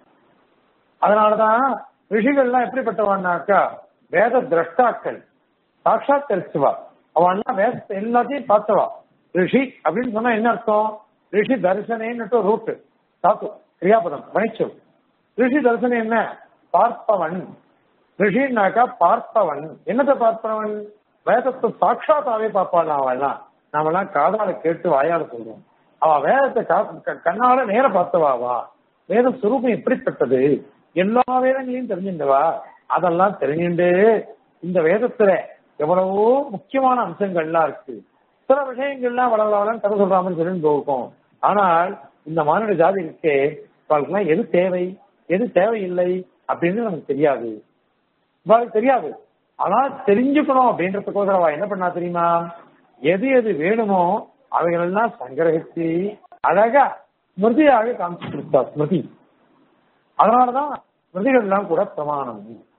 Speaker 1: அதனாலதான் ரிஷிகள்லாம் எப்படிப்பட்டவான்னாக்கா வேத திரஷ்டாக்கள் சாட்சாத் தெரிச்சுவா அவன்லாம் வேத எல்லாத்தையும் பார்த்தவா ரிஷி அப்படின்னு சொன்னா என்ன அர்த்தம் ரிஷி தரிசனேன்னு ரூட் தாத்து கிரியாபதம் வணிச்சம் ரிஷி தரிசனம் என்ன பார்ப்பவன் ரிஷின்னாக்கா பார்ப்பவன் என்னத்தை பார்ப்பவன் வேதத்தை சாட்சாத்தாவே பார்ப்பாள் அவள்லாம் நாமெல்லாம் காதால கேட்டு வாயால சொல்றோம் அவ வேதத்தை கா- க- கண்ணால நேர பார்த்தவாவா வேத சுரூபம் எப்படிப்பட்டது எல்லா வேதங்களையும் தெரிஞ்சுண்டவா அதெல்லாம் தெரிஞ்சுண்டு இந்த வேதத்துல எவ்வளவோ முக்கியமான அம்சங்கள்லாம் இருக்கு சில விஷயங்கள்லாம் வளர வளர கதை சொல்ற மாதிரி சொல்லிட்டு போகும் ஆனால் இந்த மாநில ஜாதி இருக்கே அவளுக்குலாம் எது தேவை எது தேவையில்லை அப்படின்னு நமக்கு தெரியாது இவாளுக்கு தெரியாது ஆனா தெரிஞ்சுக்கணும் அப்படின்றதுக்கோசரம் அவ என்ன பண்ணா தெரியுமா எது எது வேணுமோ அவைகள் எல்லாம் சங்கிரகிச்சு அழகா ஸ்மிருதியாக காமிச்சு கொடுத்தா ஸ்மிருதி அதனாலதான் ஸ்மிருதிகள் எல்லாம் கூட பிரமாணம்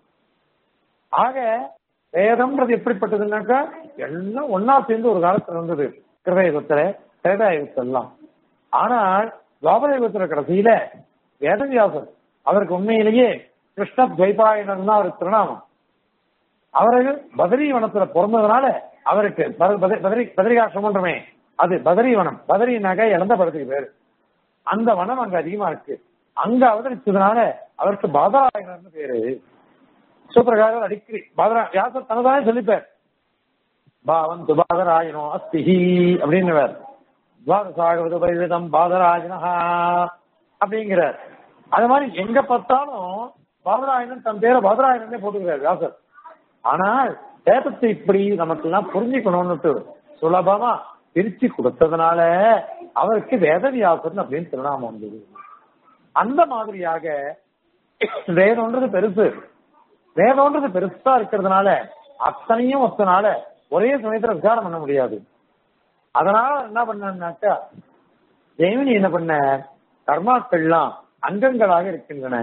Speaker 1: ஆக வேதம்ன்றது எப்படிப்பட்டதுன்னாக்கா எல்லாம் ஒன்னா சேர்ந்து ஒரு காலத்துல இருந்தது கிருதயுகத்துல திரேதாயுகத்தெல்லாம் ஆனால் துவாபரயுகத்துல கடைசியில வேதவியாசர் அவருக்கு உண்மையிலேயே கிருஷ்ண துவைபாயனர் தான் அவர் திருநாமம் அவர்கள் பதரி வனத்துல பிறந்ததுனால அவருக்கு பத- பத- பதரி பதரிகாசிரமன்றமே அது பதரி வனம் பதரினாக்க இழந்த படத்துக்கு பேரு அந்த வனம் அங்க அதிகமா இருக்கு அங்க அவதரிச்சதுனால அவருக்கு பாதராயணர்னு பேரு சூத்திரகாரர் அடிக்கடி பாதரா வியாசர் தனதானே சொல்லிப்பார் பாவன் துபாதராயனோ அஸ்திஹி அப்படின்னுவார் துவாதசாகவது பரிவிதம் பாதராயனஹா அப்படிங்கிறார் அது மாதிரி எங்க பார்த்தாலும் பாதராயணன் தன் பேரை பாதராயணனே போட்டுக்கிறார் வியாசர் ஆனால் வேதத்தை இப்படி நமக்கு எல்லாம் புரிஞ்சுக்கணும்னு சுலபமா பிரிச்சு கொடுத்ததுனால அவருக்கு வேதவியாசன் அப்படின்னு திருநாமம் வந்தது அந்த மாதிரியாக வேதம்ன்றது பெருசு வேதம்ன்றது பெருசா இருக்கிறதுனால அத்தனையும் ஒத்தனால ஒரே சமயத்துல விசாரம் பண்ண முடியாது அதனால என்ன பண்ணாக்கா ஜெயமினி என்ன பண்ண கர்மாக்கள்லாம் அங்கங்களாக இருக்கின்றன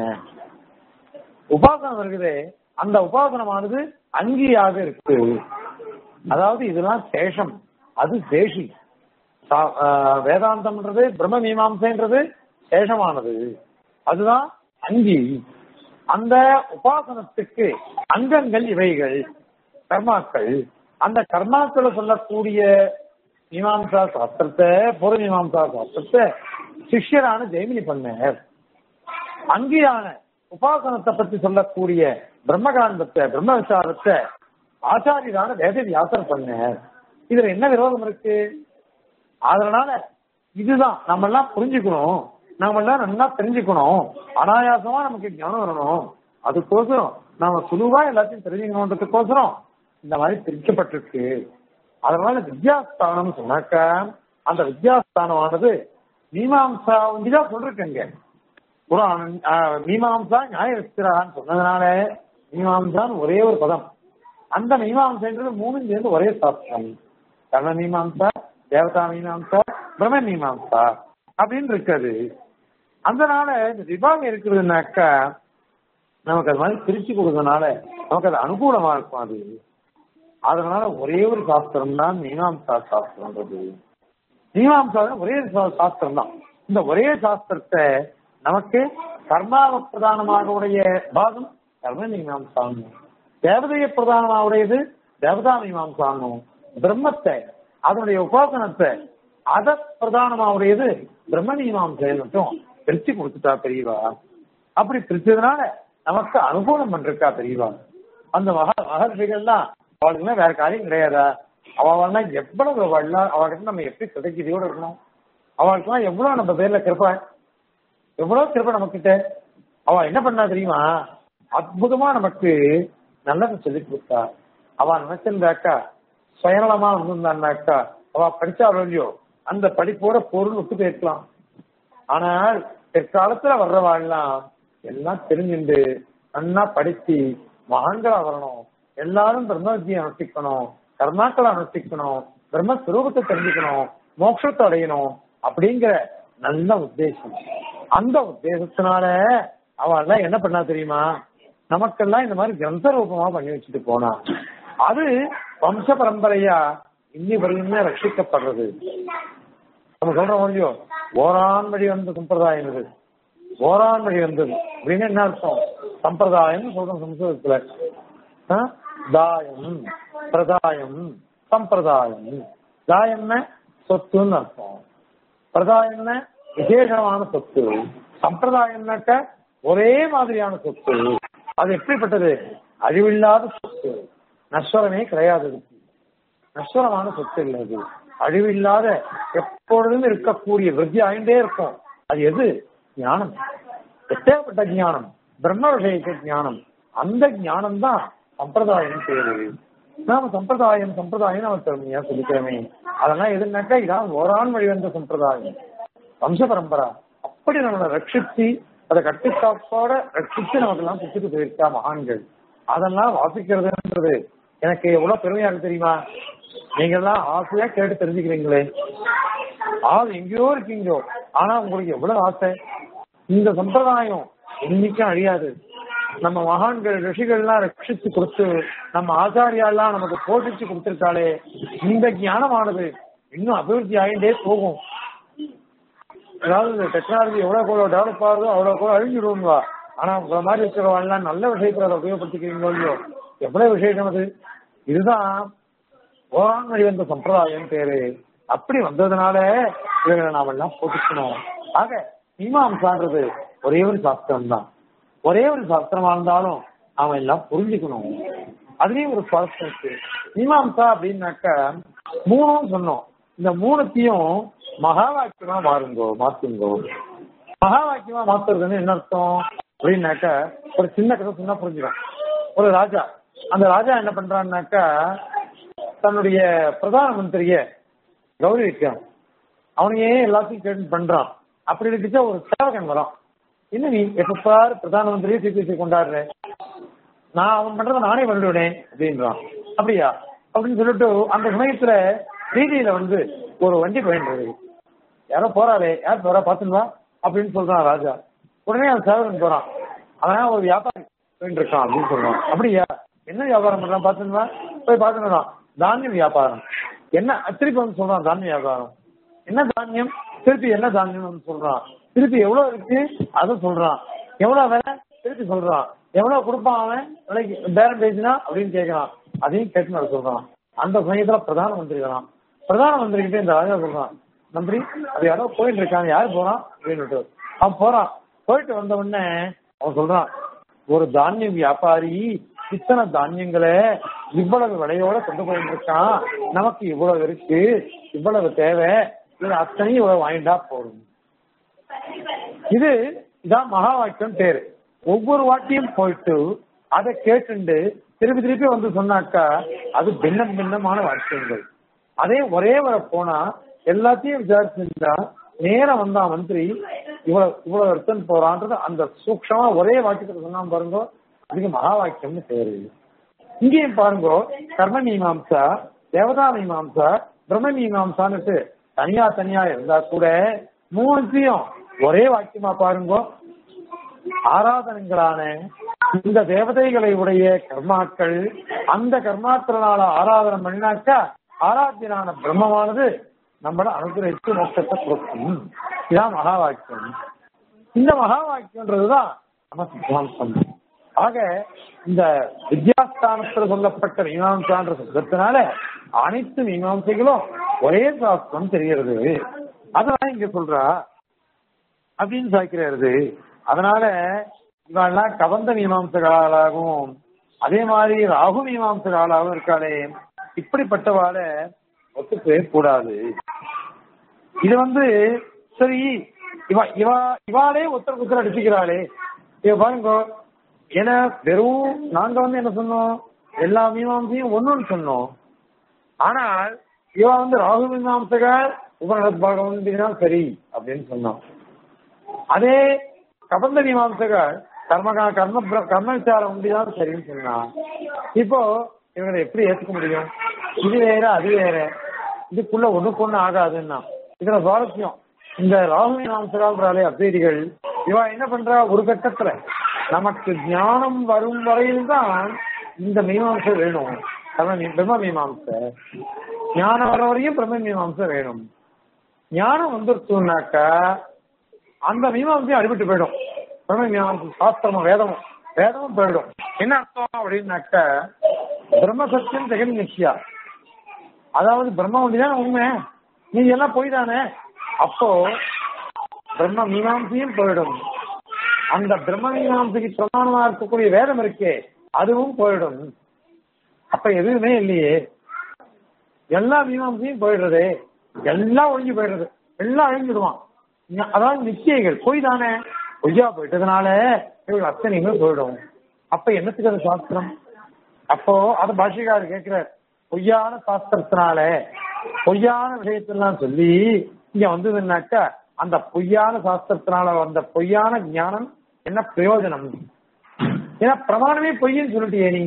Speaker 1: உபாசனம் இருக்குது அந்த உபாசனமானது அங்கியாக இருக்கு அதாவது இதெல்லாம் சேஷம் அது சேஷி சா- ஆஹ் வேதாந்தம்ன்றது பிரம்ம மீமாம்சைன்றது சேஷமானது அதுதான் அங்கி அந்த உபாசனத்துக்கு அங்கங்கள் இவைகள் கர்மாக்கள் அந்த கர்மாக்களை சொல்லக்கூடிய மீமாம்சா சாஸ்திரத்தை பூர்வ மீமாம்சா சாஸ்திரத்தை சிஷ்யரான ஜெயமினி பண்ணார் அங்கேயான உபாசனத்தை பத்தி சொல்லக்கூடிய பிரம்மகாண்டத்தை பிரம்ம விசாரத்தை ஆச்சாரியரான வேத வியாசர் பண்ணார் இதுல என்ன விரோதம் இருக்கு அதனால இதுதான் நம்ம எல்லாம் புரிஞ்சுக்கணும் நாம எல்லாம் நல்லா தெரிஞ்சுக்கணும் அனாயாசமா நமக்கு ஞானம் வரணும் அதுக்கோசரம் நாம சுலுவா எல்லாத்தையும் தெரிஞ்சுக்கணுன்றதுக்கோசரம் இந்த மாதிரி பிரிக்கப்பட்டிருக்கு அதனால வித்யாஸ்தானம் சொன்னாக்க அந்த வித்யாஸ்தானமானது மீமாம்சா ஒன்றிதான் சொல்றேங்க புராணம் ஆஹ், மீமாம்சா நியாய விஸ்திரான்னு சொன்னதுனால மீமாம்சான்னு ஒரே ஒரு பதம் அந்த மீமாம்சைன்றது மூணும் சேர்ந்து ஒரே சாஸ்திரம் கர்ண மீமாம்சா தேவதா மீமாம்சா பிரம்ம மீமாம்சா அப்படின்னு இருக்குது அதனால இந்த விபாகம் இருக்கிறதுனாக்கா நமக்கு அது மாதிரி பிரிச்சு கொடுக்கறதுனால நமக்கு அது அனுகூலமா இருக்கும் அது அதனால ஒரே ஒரு சாஸ்திரம் தான் மீமாம்சா சாஸ்திரம்ன்றது மீமாம்சா ஒரே சா- சாஸ்திரம் தான் இந்த ஒரே சாஸ்திரத்தை நமக்கு கர்மாவ பிரதானமாக உடைய பாகம் கர்ம மீமாம்சாங்கும் தேவதைய பிரதானமாக உடையது தேவதா மீமாம்சாங்கும் பிரம்மத்தை அதனுடைய உபாசனத்தை அத பிரதானமா உடையது பிரம்ம மீமாம்சை மட்டும் பிரிச்சு கொடுத்துட்டா பெரியவா அப்படி பிரிச்சதுனால நமக்கு அனுகூலம் பண்றா பெரியவா அந்த மகா மகர்ஷிகள்லாம் அவளுக்குலாம் வேற காரியம் கிடையாதா அவள்லாம் எவ்வளவு அவள்லாம் அவள்கிட்ட நம்ம எப்படி கிடைக்கிறதோட இருக்கணும் அவளுக்குலாம் எவ்வளவு நம்ம பேர்ல கிருப்பா எவ்வளவு கிருப்பை நம்ம கிட்ட அவ என்ன பண்ணா தெரியுமா அற்புதமா நமக்கு நல்லதை சொல்லி கொடுத்தா அவ நினைச்சிருந்தாக்கா சுயநலமா வந்திருந்தான்னாக்கா அவ படிச்சாலும் இல்லையோ அந்த படிப்போட பொருள் விட்டு போயிருக்கலாம் ஆனால் பிற்காலத்துல வர்றவாள்லாம் எல்லாம் தெரிஞ்சுண்டு நன்னா படிச்சு மகான்களா வரணும் எல்லாரும் பிரம்ம வித்தியை அனுஷ்டிக்கணும் கர்மாக்களை அனுஷ்டிக்கணும் பிரம்மஸ்வரூபத்தை தெரிஞ்சுக்கணும் மோட்சத்தை அடையணும் அப்படிங்கிற நல்ல உத்தேசம் அந்த உத்தேசத்தினால அவெல்லாம் என்ன பண்ணா தெரியுமா நமக்கெல்லாம் இந்த மாதிரி கிரந்த ரூபமா பண்ணி வச்சுட்டு போனா அது வம்ச பரம்பரையா இன்னி வரையுமே ரட்சிக்கப்படுறது நம்ம சொல்றோம் இல்லையோ ஓரான் வழி வந்த சம்பிரதாயம் இது ஓரான் வழி வந்தது அப்படின்னு என்ன அர்த்தம் சம்பிரதாயம் சொல்றோம் சம்ஸ்கிருதத்துல ஆ? தாயம் பிரதாயம் சம்பிரதாயம் தாயம்னா சொத்துன்னு அர்த்தம் பிரதாயம்னா விசேஷமான சொத்து சம்பிரதாயம்னாக்க ஒரே மாதிரியான சொத்து அது எப்படிப்பட்டது அழிவில்லாத சொத்து நஸ்வரமே கிடையாது அதுக்கு. நஸ்வரமான சொத்து இல்லை அது அழிவில்லாத எப்பொழுதும் இருக்கக்கூடிய விருத்தி ஆயிண்டே இருக்கும் அது எது ஞானம் எப்பேற்பட்ட ஞானம் பிரம்ம விஷயக்க ஞானம் அந்த ஞானம் தான் சம்பிரதாயம் பேரு நாம சம்பிரதாயம் சம்பிரதாயம் நம்ம பெருமையா சொல்லிக்கிறோமே அதெல்லாம் எதுனாக்கா இதான் ஓரான் வழி வந்த சம்பிரதாயம் வம்ச பரம்பரா அப்படி நம்மளை ரட்சித்து அதை கட்டுக்காப்போட ரட்சித்து நமக்கு எல்லாம் குச்சிட்டு போயிருக்கா மகான்கள் அதெல்லாம் வாசிக்கிறதுன்றது எனக்கு எவ்வளவு பெருமையா இருக்கு தெரியுமா நீங்க எல்லாம் ஆசையா கேட்டு தெரிஞ்சுக்கிறீங்களே ஆள் எங்கேயோ இருக்கீங்களோ ஆனா உங்களுக்கு எவ்வளவு ஆசை இந்த சம்பிரதாயம் என்னைக்கும் அழியாது நம்ம மகான்கள் ரிஷிகள்லாம் ரட்சித்து கொடுத்து நம்ம ஆச்சாரியாலாம் நமக்கு போஷிச்சு கொடுத்திருக்காளே இந்த ஞானமானது இன்னும் அபிவிருத்தி ஆகிட்டே போகும் அதாவது இந்த டெக்னாலஜி எவ்வளவு கூட டெவலப் ஆகுதோ அவ்வளவு கூட அழிஞ்சிடுவோங்களா ஆனா உங்களை மாதிரி இருக்கிறவங்கலாம் நல்ல விஷயத்துல அதை உபயோகப்படுத்திக்கிறீங்களோ இல்லையோ எவ்வளவு விசேஷம் அது இதுதான் ஓரான் வழி வந்த சம்பிரதாயம் பேரு அப்படி வந்ததுனால இவங்களை நாம எல்லாம் போட்டுக்கணும் ஆக மீமாம்சான்றது ஒரே ஒரு சாஸ்திரம் தான் ஒரே ஒரு சாஸ்திரமா இருந்தாலும் அவன் எல்லாம் புரிஞ்சுக்கணும் அதுலயும் ஒரு சுவாசம் இருக்கு மீமாம்சா அப்படின்னாக்க மூணும் சொன்னோம் இந்த மூணுத்தையும் மகா வாக்கியமா மாறுங்கோ மாத்துங்கோ மகா வாக்கியமா மாத்துறதுன்னு என்ன அர்த்தம் அப்படின்னாக்க ஒரு சின்ன கதை சொன்னா புரிஞ்சுக்கலாம் ஒரு ராஜா அந்த ராஜா என்ன பண்றான்னாக்கா தன்னுடைய பிரதான மந்திரிய கௌரவிக்கிறான் அவனையே எல்லாத்தையும் கேட்டு பண்றான் அப்படி இருந்துச்சா ஒரு சேவகன் வரான் என்ன நீ எப்ப பாரு பிரதான மந்திரியை சிகிச்சை கொண்டாடுற நான் அவன் பண்றத நானே பண்ணிடுவேன் அப்படின்றான் அப்படியா அப்படின்னு சொல்லிட்டு அந்த சமயத்துல வீதியில வந்து ஒரு வண்டி போயின்றது யாரோ போறாரே யார் போறா பாத்துன்னு வா அப்படின்னு சொல்றான் ராஜா உடனே அந்த சேவகன் போறான் அவன் ஒரு வியாபாரி போயிட்டு இருக்கான் அப்படின்னு சொல்றான் அப்படியா என்ன வியாபாரம் பண்றான் பாத்துன்னு வா போய் பாத்துன்னு தானிய வியாபாரம் என்ன திருப்பி வந்து சொல்றான் தானிய வியாபாரம் என்ன தானியம் திருப்பி என்ன தானியம் சொல்றான் திருப்பி எவ்வளவு இருக்கு அதை சொல்றான் எவ்வளவு விலை திருப்பி சொல்றான் எவ்வளவு கொடுப்பான் அவன் விலைக்கு பேரம் பேசினா அப்படின்னு கேட்கறான் அதையும் கேட்டு நான் சொல்றான் அந்த சமயத்துல பிரதான மந்திரி வரான் பிரதான மந்திரி கிட்ட இந்த ராஜா சொல்றான் மந்திரி அது யாரோ போயிட்டு இருக்காங்க யாரு போறான் அப்படின்னு அவன் போறான் போயிட்டு வந்த உடனே அவன் சொல்றான் ஒரு தானிய வியாபாரி இத்தனை தானியங்களை இவ்வளவு விலையோட கொண்டு போயிட்டு இருக்கான் நமக்கு இவ்வளவு இருக்கு இவ்வளவு தேவை இது அத்தனையும் இவ்வளவு வாங்கிட்டா போதும் இது இதான் மகா வாக்கியம் பேரு ஒவ்வொரு வாட்டியும் போயிட்டு அதை கேட்டுண்டு திருப்பி திருப்பி வந்து சொன்னாக்கா அது பின்னம் பின்னமான வாக்கியங்கள் அதே ஒரே வர போனா எல்லாத்தையும் விசாரிச்சிருந்தா நேரம் வந்தா மந்திரி இவ்வளவு இவ்வளவு எடுத்துன்னு போறான்றது அந்த சூக்ஷமா ஒரே வாக்கியத்துல சொன்னா பாருங்க அதுக்கு மகா வாக்கியம்னு பேரு இங்கேயும் பாருங்க கர்ம மீமாம்சா தேவதா மீமாம்சா பிரம்ம மீமாம்சான்னுட்டு தனியா தனியா இருந்தா கூட மூணுத்தையும் ஒரே வாக்கியமா பாருங்க ஆராதனங்களான இந்த தேவதைகளை உடைய கர்மாக்கள் அந்த கர்மாத்திரனால ஆராதனை பண்ணினாக்கா ஆராத்தியனான பிரம்மமானது நம்மள அனுகிரகித்து மோட்சத்தை கொடுக்கும் இதான் மகா வாக்கியம் இந்த மகா வாக்கியம்ன்றதுதான் நம்ம சித்தாந்தம் ஆக இந்த வித்யாஸ்தானத்தில் சொல்லப்பட்ட மீமாம்சான்ற சப்தத்தினால அனைத்து மீமாம்சைகளும் ஒரே சாஸ்திரம் தெரிகிறது அதெல்லாம் இங்க சொல்றா அப்படின்னு சாய்க்கிறது அதனால இவெல்லாம் கவந்த மீமாம்சகாலாகவும் அதே மாதிரி ராகு மீமாம்சகாலாகவும் இருக்காளே இப்படிப்பட்டவாள ஒத்துக்கவே கூடாது இது வந்து சரி இவ இவா இவாளே ஒருத்தருக்கு ஒருத்தர் அடிச்சுக்கிறாளே இவ பாருங்க ஏன்னா வெறும் நாங்க வந்து என்ன சொன்னோம் எல்லா மீமாம்சையும் ஒண்ணுன்னு சொன்னோம் ஆனால் இவ வந்து ராகு மீமாம்சகர் உபநடத் பாகம் சரி அப்படின்னு சொன்னோம் அதே கபந்த மீமாம்சகர் கர்ம கர்ம கர்ம விசாரம் உண்டுதான் சரின்னு சொன்னா இப்போ இவங்களை எப்படி ஏத்துக்க முடியும் இது வேற அது வேற இதுக்குள்ள ஒண்ணுக்கு ஒண்ணு ஆகாதுன்னா இதுல சுவாரஸ்யம் இந்த ராகு மீமாம்சகாலே அத்வைதிகள் இவ என்ன பண்றா ஒரு கட்டத்துல நமக்கு ஞானம் வரும் வரையில் தான் இந்த மீமாம்சை வேணும் பிரம்ம மீமாம்சை ஞானம் வர வரையும் பிரம்ம மீமாம்சை வேணும் ஞானம் வந்துருச்சுனாக்கா அந்த மீமாம்சையும் அடிபட்டு போயிடும் பிரம்ம மீமாம்சம் சாஸ்திரமும் வேதமும் வேதமும் போயிடும் என்ன அர்த்தம் அப்படின்னாக்க பிரம்ம சத்தியம் ஜெகன் நிச்சயா அதாவது பிரம்ம ஒன்றிதான் உண்மை நீ எல்லாம் போய் தானே அப்போ பிரம்ம மீமாம்சையும் போயிடும் அந்த பிரம்ம மீமாம்சைக்கு பிரமாணமா இருக்கக்கூடிய வேதம் இருக்கே அதுவும் போயிடும் அப்ப எதுவுமே இல்லையே எல்லா மீமாம்சையும் போயிடுறது எல்லாம் ஒழிஞ்சு போயிடுறது எல்லாம் அழிஞ்சிடுவான் ந- அதாவது நிச்சயங்கள் பொய் தானே பொய்யா போயிட்டதுனால இவங்க அத்தனையுமே போயிடும் அப்ப என்னத்துக்கு அது சாஸ்திரம் அப்போ அது பாஷிகார் கேட்கிறார் பொய்யான சாஸ்திரத்தினால பொய்யான விஷயத்தெல்லாம் சொல்லி இங்க வந்ததுன்னாக்கா அந்த பொய்யான சாஸ்திரத்தினால வந்த பொய்யான ஞானம் என்ன பிரயோஜனம் ஏன்னா பிரமாணமே பொய்ன்னு சொல்லிட்டியே நீ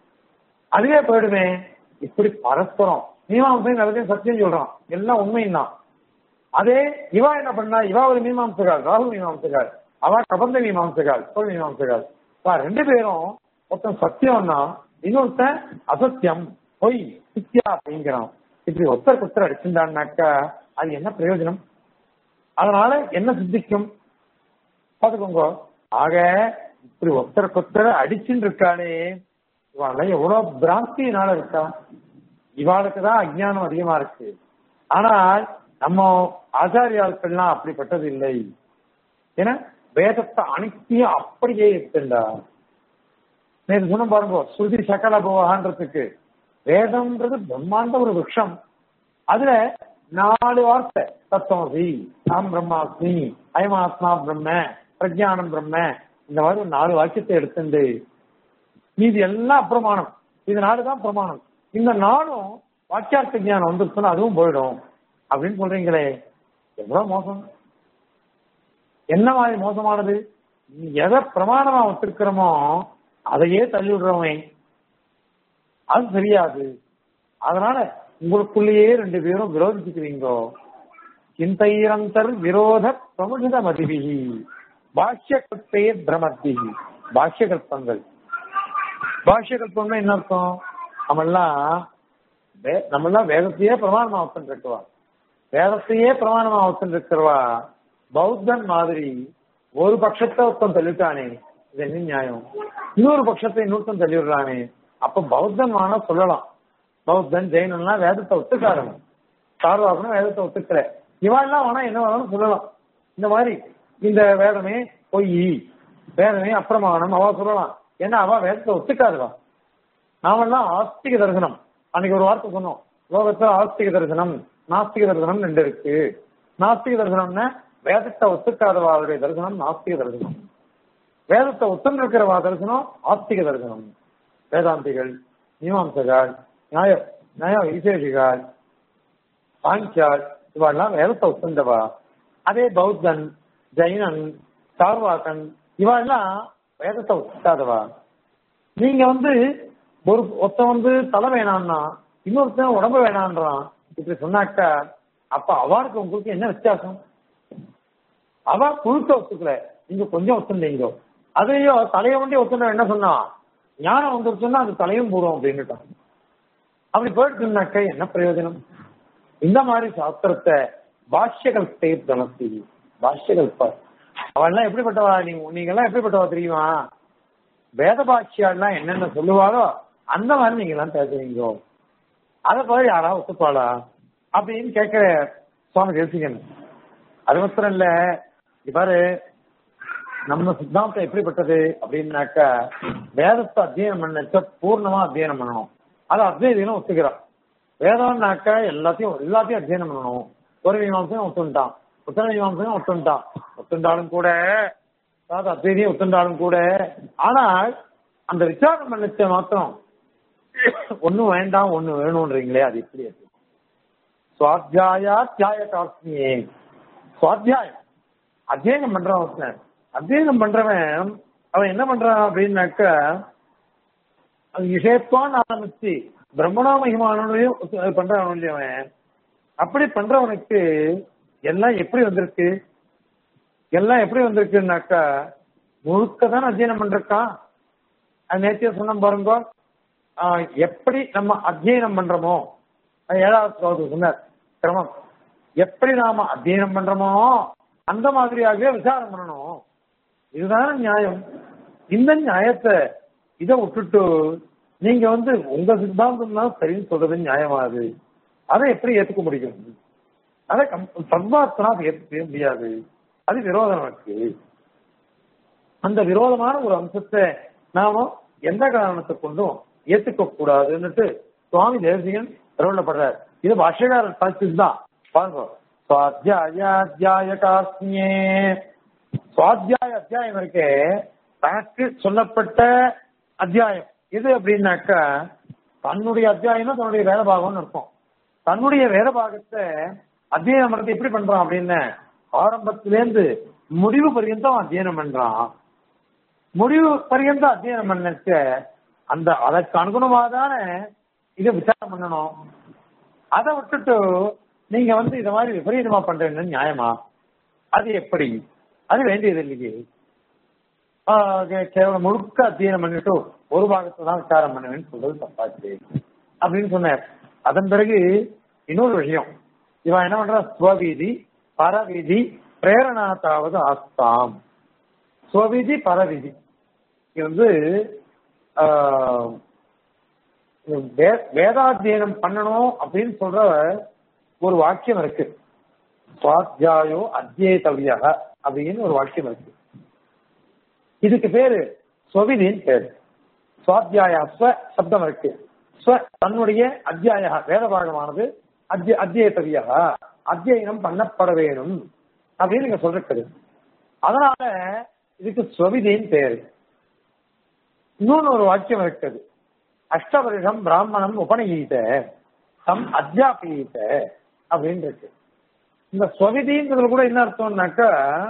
Speaker 1: அதுவே போயிடுமே இப்படி பரஸ்பரம் மீமாம்சை நிறைய சத்தியம் சொல்றான் எல்லாம் உண்மையும் தான் அதே இவா என்ன பண்ணா இவா ஒரு மீமாம்சகால் ராகுல் மீமாம்சகால் அவ கபந்த மீமாம்சகால் தோல் மீமாம்சகால் வா ரெண்டு பேரும் ஒருத்தன் சத்தியம்னா இன்னொருத்தன் அசத்தியம் பொய் சித்தியா அப்படிங்கிறான் இப்படி ஒருத்தருக்கு ஒருத்தர் அடிச்சிருந்தான்னாக்கா அது என்ன பிரயோஜனம் அதனால என்ன சித்திக்கும் பாத்துக்கோங்க ஆக இப்படி ஒருத்தருக்கு ஒருத்தர் அடிச்சுட்டு இருக்காளே இவாள எவ்வளவு பிராந்தியினால இருக்கா இவாளுக்கு தான் அஜ்ஞானம் அதிகமா இருக்கு ஆனால் நம்ம ஆச்சாரியாட்கள்லாம் அப்படிப்பட்டது இல்லை ஏன்னா வேதத்தை அனைத்தையும் அப்படியே இருக்குண்டா நேற்று சொன்ன பாருங்க ஸ்ருதி சகல போவான்றதுக்கு வேதம்ன்றது பிரம்மாண்ட ஒரு விஷம் அதுல நாலு வார்த்தை தத்துவசி நாம் பிரம்மாஸ்மி அயமாத்மா பிரம்ம பிரஜானம் பிரம்ம இந்த மாதிரி ஒரு நாலு வாக்கியத்தை எடுத்துண்டு மீதி எல்லாம் பிரமாணம் இது நாலுதான் பிரமாணம் இந்த நாளும் வாக்கியார்த்த ஞானம் வந்துருச்சுன்னா அதுவும் போயிடும் அப்படின்னு சொல்றீங்களே எவ்வளவு மோசம் என்ன மாதிரி மோசமானது நீ எதை பிரமாணமா வச்சிருக்கிறோமோ அதையே தள்ளி விடுறவன் அது தெரியாது அதனால உங்களுக்குள்ளேயே ரெண்டு பேரும் விரோதிச்சுக்கிறீங்கோ சிந்தைரந்தர் விரோத பிரமுகித மதிபிகி பாஷ்ய கல்பே பிரமத்தி பாஷ்ய கல்பங்கள் பாஷ்ய கல்பம்னா என்ன அர்த்தம் நம்மெல்லாம் வே- நம்மெல்லாம் வேதத்தையே பிரமாணமா வச்சுட்டு இருக்கவா வேதத்தையே பிரமாணமா வச்சுட்டு இருக்கிறவா பௌத்தன் மாதிரி ஒரு பட்சத்தை ஒருத்தன் தள்ளிட்டானே இது என்ன நியாயம் இன்னொரு பட்சத்தை இன்னொருத்தன் தள்ளிவிடுறானே அப்ப பௌத்தன் வேணா சொல்லலாம் பௌத்தன் ஜெயினன்லாம் வேதத்தை ஒத்துக்காதவன் சார்வாகணும் வேதத்தை ஒத்துக்கல இவாள்லாம் வேணா என்ன வேணாலும் சொல்லலாம் இந்த மாதிரி இந்த வேதமே பொய் வேதமே அப்பிரமாணம் அவ சொல்லலாம் ஏன்னா அவ வேதத்தை ஒத்துக்காதவா நாமெல்லாம் ஆஸ்திக தரிசனம் அன்னைக்கு ஒரு வார்த்தை சொன்னோம் லோகத்துல ஆஸ்திக தரிசனம் நாஸ்திக தரிசனம் ரெண்டு இருக்கு நாஸ்திக தரிசனம்னா வேதத்தை ஒத்துக்காதவாளுடைய தரிசனம் நாஸ்திக தரிசனம் வேதத்தை ஒத்துன்னு இருக்கிறவா தரிசனம் ஆஸ்திக தரிசனம் வேதாந்திகள் மீமாம்சகால் நியாய நியாய விசேஷிகால் சாங்கியால் இவாள்லாம் வேதத்தை ஒத்துண்டவா அதே பௌத்தன் ஜெயினன் சார்வாக்கன் இவாள்லாம் வேதத்தை ஒத்துக்காதவா நீங்க வந்து ஒரு ஒருத்தன் வந்து தலை வேணான்னா இன்னொருத்தன் உடம்பு வேணான்றான் இப்படி சொன்னாக்கா அப்ப அவனுக்கு உங்களுக்கு என்ன வித்தியாசம் அவ குழுக்க ஒத்துக்கல நீங்க கொஞ்சம் ஒத்துந்தீங்க அதையோ தலையை வண்டி ஒத்துன என்ன சொன்னா ஞானம் வந்துருச்சுன்னா அது தலையும் போடும் அப்படின்னுட்டான் அப்படி போயிட்டுனாக்க என்ன பிரயோஜனம் இந்த மாதிரி சாஸ்திரத்தை பாஷ்யகள் பேர் தனத்தி பாஷ்யகள் அவெல்லாம் எப்படிப்பட்டவா நீங்க நீங்க எல்லாம் எப்படிப்பட்டவா தெரியுமா வேத பாஷ்யாலாம் என்னென்ன சொல்லுவாரோ அந்த மாதிரி நீங்க எல்லாம் பேசுறீங்க அதை போல யாராவது ஒத்துப்பாளா அப்படின்னு கேட்கிற சுவாமி தேசிகன் அது மாத்திரம் இல்ல இவ்வாறு நம்ம சித்தாந்தம் எப்படிப்பட்டது அப்படின்னாக்கா வேதத்தை அத்தியனம் பண்ணச்ச பூர்ணமா அத்தியனம் பண்ணணும் அது அத்வைதிகளும் ஒத்துக்கிறான் வேதம்னாக்கா எல்லாத்தையும் எல்லாத்தையும் அத்தியனம் பண்ணணும் ஒரு மீமாசையும் ஒத்துண்டான் உத்தர மீமாசையும் ஒத்துண்டான் ஒத்துண்டாலும் கூட அதாவது அத்வைதியும் ஒத்துண்டாலும் கூட ஆனால் அந்த விசாரணை பண்ணச்ச மாத்திரம் ஒண்ணு வேண்டாம் ஒண்ணு வேணும்ன்றீங்களே அது எப்படி அது சுவாத்தியாயா தியாய காஸ்மியே சுவாத்தியாயம் அத்தியனம் பண்றவன் ஒருத்தன் அத்தியனம் பண்றவன் அவன் என்ன பண்றான் அப்படின்னாக்க அது விஷயத்வான் ஆரம்பிச்சு பிரம்மணா மகிமானோடையும் பண்றவன் இல்லையா அவன் அப்படி பண்றவனுக்கு எல்லாம் எப்படி வந்திருக்கு எல்லாம் எப்படி வந்திருக்குன்னாக்கா முழுக்க தான் அத்தியனம் பண்றான் அது நேத்திய சொன்ன பாருங்க ஆஹ் எப்படி நம்ம அத்தியனம் பண்றோமோ அது ஏழாவது ஸ்லோகத்துக்கு சொன்னார் கிரமம் எப்படி நாம அத்தியனம் பண்றோமோ அந்த மாதிரியாகவே விசாரம் பண்ணணும் இதுதான நியாயம் இந்த நியாயத்தை இதை விட்டுட்டு நீங்க வந்து உங்க சித்தாந்தம் தான் சரின்னு சொல்றது நியாயமாது அதை எப்படி ஏத்துக்க முடியும் அதை சர்வாத்தனா ஏற்றுக்கவே முடியாது அது விரோதம் இருக்கு அந்த விரோதமான ஒரு அம்சத்தை நாம எந்த காரணத்தை கொண்டும் ஏத்துக்க கூடாதுன்னுட்டு சுவாமி தேவசியன் பிரபலப்படுறார் இது பாஷ்யகாரர் சாட்சியம் தான் பாருங்க சுவாத்தியாய காஸ்மியே சுவாத்தியாய அத்தியாயம் இருக்கே தனக்கு சொல்லப்பட்ட அத்தியாயம் எது அப்படின்னாக்கா தன்னுடைய அத்தியாயம் தன்னுடைய வேத பாகம்னு இருக்கும் தன்னுடைய வேத பாகத்தை அத்தியனம் பண்றது எப்படி பண்றான் அப்படின்னு ஆரம்பத்திலேருந்து முடிவு பர்யந்தம் அத்தியனம் பண்றான் முடிவு பர்யந்தம் அத்தியனம் பண்ணச்ச அந்த அதற்கு அனுகுணமாக தானே இதை விசாரம் பண்ணணும் அதை விட்டுட்டு நீங்க வந்து இத மாதிரி விபரீதமா பண்றீங்கன்னு நியாயமா அது எப்படி அது வேண்டியது இல்லையே கேவலம் முழுக்க அத்தியனம் பண்ணிட்டு ஒரு பாகத்தை தான் விசாரம் பண்ணுவேன்னு சொல்றது தப்பாச்சு அப்படின்னு சொன்னார் அதன் பிறகு இன்னொரு விஷயம் இவன் என்ன பண்ற ஸ்வவீதி பரவீதி பிரேரணாத்தாவது ஆஸ்தாம் ஸ்வவிதி பரவிதி இது வந்து வேதாத்தியனம் பண்ணணும் அப்படின்னு சொல்ற ஒரு வாக்கியம் இருக்கு சுவாத்தியாயோ அத்தியேதவியா அப்படின்னு ஒரு வாக்கியம் இருக்கு இதுக்கு பேரு ஸ்வவிதின்னு பேரு சுவாத்தியாய ஸ்வ சப்தம் இருக்கு ஸ்வ தன்னுடைய அத்தியாய வேத பாகமானது அத்திய அத்தியேதவியா அத்தியனம் பண்ணப்பட வேணும் அப்படின்னு நீங்க சொல்றது அதனால இதுக்கு ஸ்வவிதின்னு பேரு இன்னொன்னு ஒரு வாக்கியம் இருக்குது அஷ்டவருஷம் பிராமணம் உபநயீத தம் அத்தியாபீத அப்படின்னு இருக்கு இந்த ஸ்வவிதிங்கிறதுல கூட என்ன அர்த்தம்னாக்கா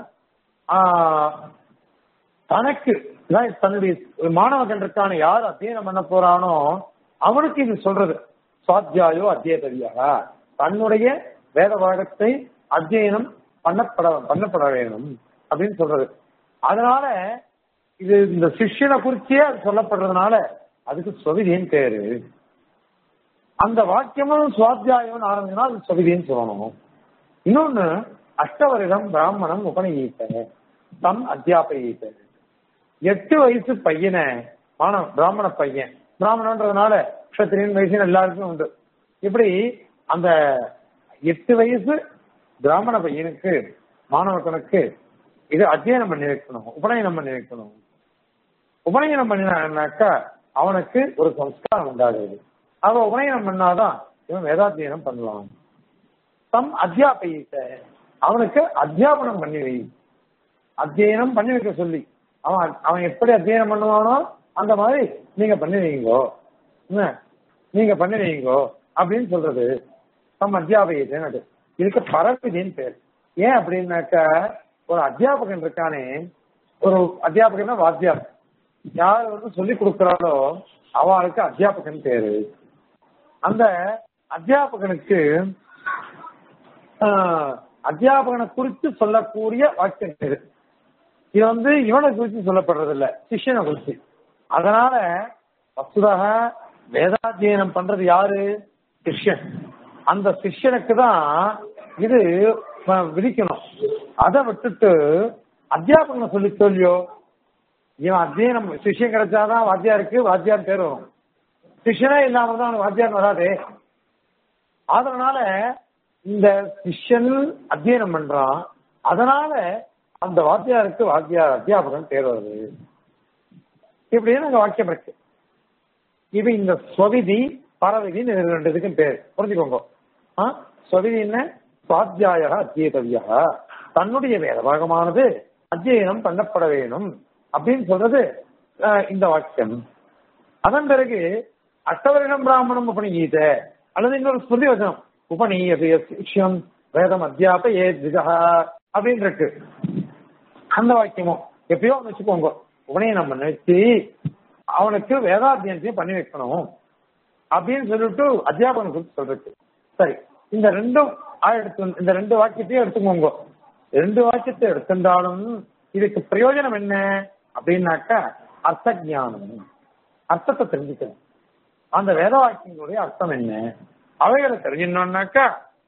Speaker 1: தனக்கு தன்னுடைய மாணவர்கள் இருக்கான யார் அத்தியனம் பண்ண போறானோ அவனுக்கு இது சொல்றது சுவாத்தியாயோ அத்தியதவியாக தன்னுடைய வேத பாகத்தை அத்தியனம் பண்ணப்பட பண்ணப்பட வேணும் அப்படின்னு சொல்றது அதனால இது இந்த சிஷ்யனை குறிச்சே அது சொல்லப்படுறதுனால அதுக்கு சொவிதின்னு பேரு அந்த வாக்கியமும் சுவாத்தியாயம் ஆரம்பிச்சுன்னா அது சொவிதின்னு சொல்லணும் இன்னொன்னு அஷ்டவரிடம் பிராமணம் உபநயீத்த தம் அத்தியாபயித்த எட்டு வயசு பையனை மாணவ பிராமண பையன் பிராமணன்றதுனால க்ஷத்திரியன் வயசுன்னு எல்லாருக்கும் உண்டு இப்படி அந்த எட்டு வயசு பிராமண பையனுக்கு மாணவர்களுக்கு இது அத்தியனம் பண்ணி வைக்கணும் உபநயனம் பண்ணி வைக்கணும் உபநயனம் பண்ணினாக்கா அவனுக்கு ஒரு சம்ஸ்காரம் உண்டாகுது அவன் உபநயனம் பண்ணாதான் இவன் வேதாத்தியனம் பண்ணலாம் தம் அத்தியாபயித்த அவனுக்கு அத்தியாபனம் பண்ணி வை அத்தியனம் பண்ணி வைக்க சொல்லி அவன் அவன் எப்படி அத்தியனம் பண்ணுவானோ அந்த மாதிரி நீங்க பண்ணி வைங்கோ என்ன நீங்க பண்ணி வைங்கோ அப்படின்னு சொல்றது தம் அத்தியாபயித்தேன்னு இதுக்கு பரவிதின்னு பேர் ஏன் அப்படின்னாக்கா ஒரு அத்தியாபகன் இருக்கானே ஒரு அத்தியாபகன்னா வாத்தியார் யார் வந்து சொல்லி கொடுக்கிறாளோ அவளுக்கு அத்தியாபகன் பேரு அந்த அத்தியாபகனுக்கு அத்தியாபகனை குறித்து சொல்லக்கூடிய வாக்கியம் இது இது வந்து இவனை குறித்து சொல்லப்படுறது இல்ல சிஷ்யனை குறித்து அதனால வசுதாக வேதாத்தியனம் பண்றது யாரு சிஷ்யன் அந்த சிஷ்யனுக்கு தான் இது விதிக்கணும் அதை விட்டுட்டு அத்தியாபகனை சொல்லி சொல்லியோ இவன் அத்தியனம் சிஷ்யம் கிடைச்சாதான் வாத்தியாருக்கு வாத்தியார் பேர் வரும் சிஷ்யனே இல்லாம தான் அவனுக்கு வாத்தியார் வராதே அதனால இந்த சிஷ்யன் அத்தியனம் பண்றான் அதனால அந்த வாத்தியாருக்கு வாத்தியார் அத்தியாபகன் பேர் வருது இப்படின்னு அங்க வாக்கியம் இருக்கு இது இந்த ஸ்வவிதி பரவிதின்னு இது ரெண்டு இதுக்கும் பேர் புரிஞ்சுக்கோங்க ஸ்வவிதி என்ன சுவாத்தியாய அத்தியதவியா தன்னுடைய வேத பாகமானது அத்தியனம் பண்ணப்பட வேணும் அப்படின்னு சொல்றது இந்த வாக்கியம் அதன் பிறகு அஷ்டவரிடம் பிராமணம் உபநீத அல்லது இன்னொரு ஸ்ருதி வச்சனம் உபநீயது சிஷ்யம் வேதம் அத்தியாப ஏ திகா அப்படின்னு இருக்கு அந்த வாக்கியமும் எப்பயோ ஒன்று வச்சுக்கோங்க உபநயனம் பண்ண வச்சு அவனுக்கு வேதாத்தியனத்தையும் பண்ணி வைக்கணும் அப்படின்னு சொல்லிட்டு அத்தியாபனம் குறித்து சொல்றது சரி இந்த ரெண்டும் எடுத்து இந்த ரெண்டு வாக்கியத்தையும் எடுத்துக்கோங்க ரெண்டு வாக்கியத்தை எடுத்திருந்தாலும் இதுக்கு பிரயோஜனம் என்ன அப்படின்னாக்கா அர்த்த ஜானம் அர்த்தத்தை தெரிஞ்சுக்கணும் அந்த வேத வாக்கியங்களுடைய அர்த்தம் என்ன அவைகளை தெரிஞ்சிடணும்னாக்கா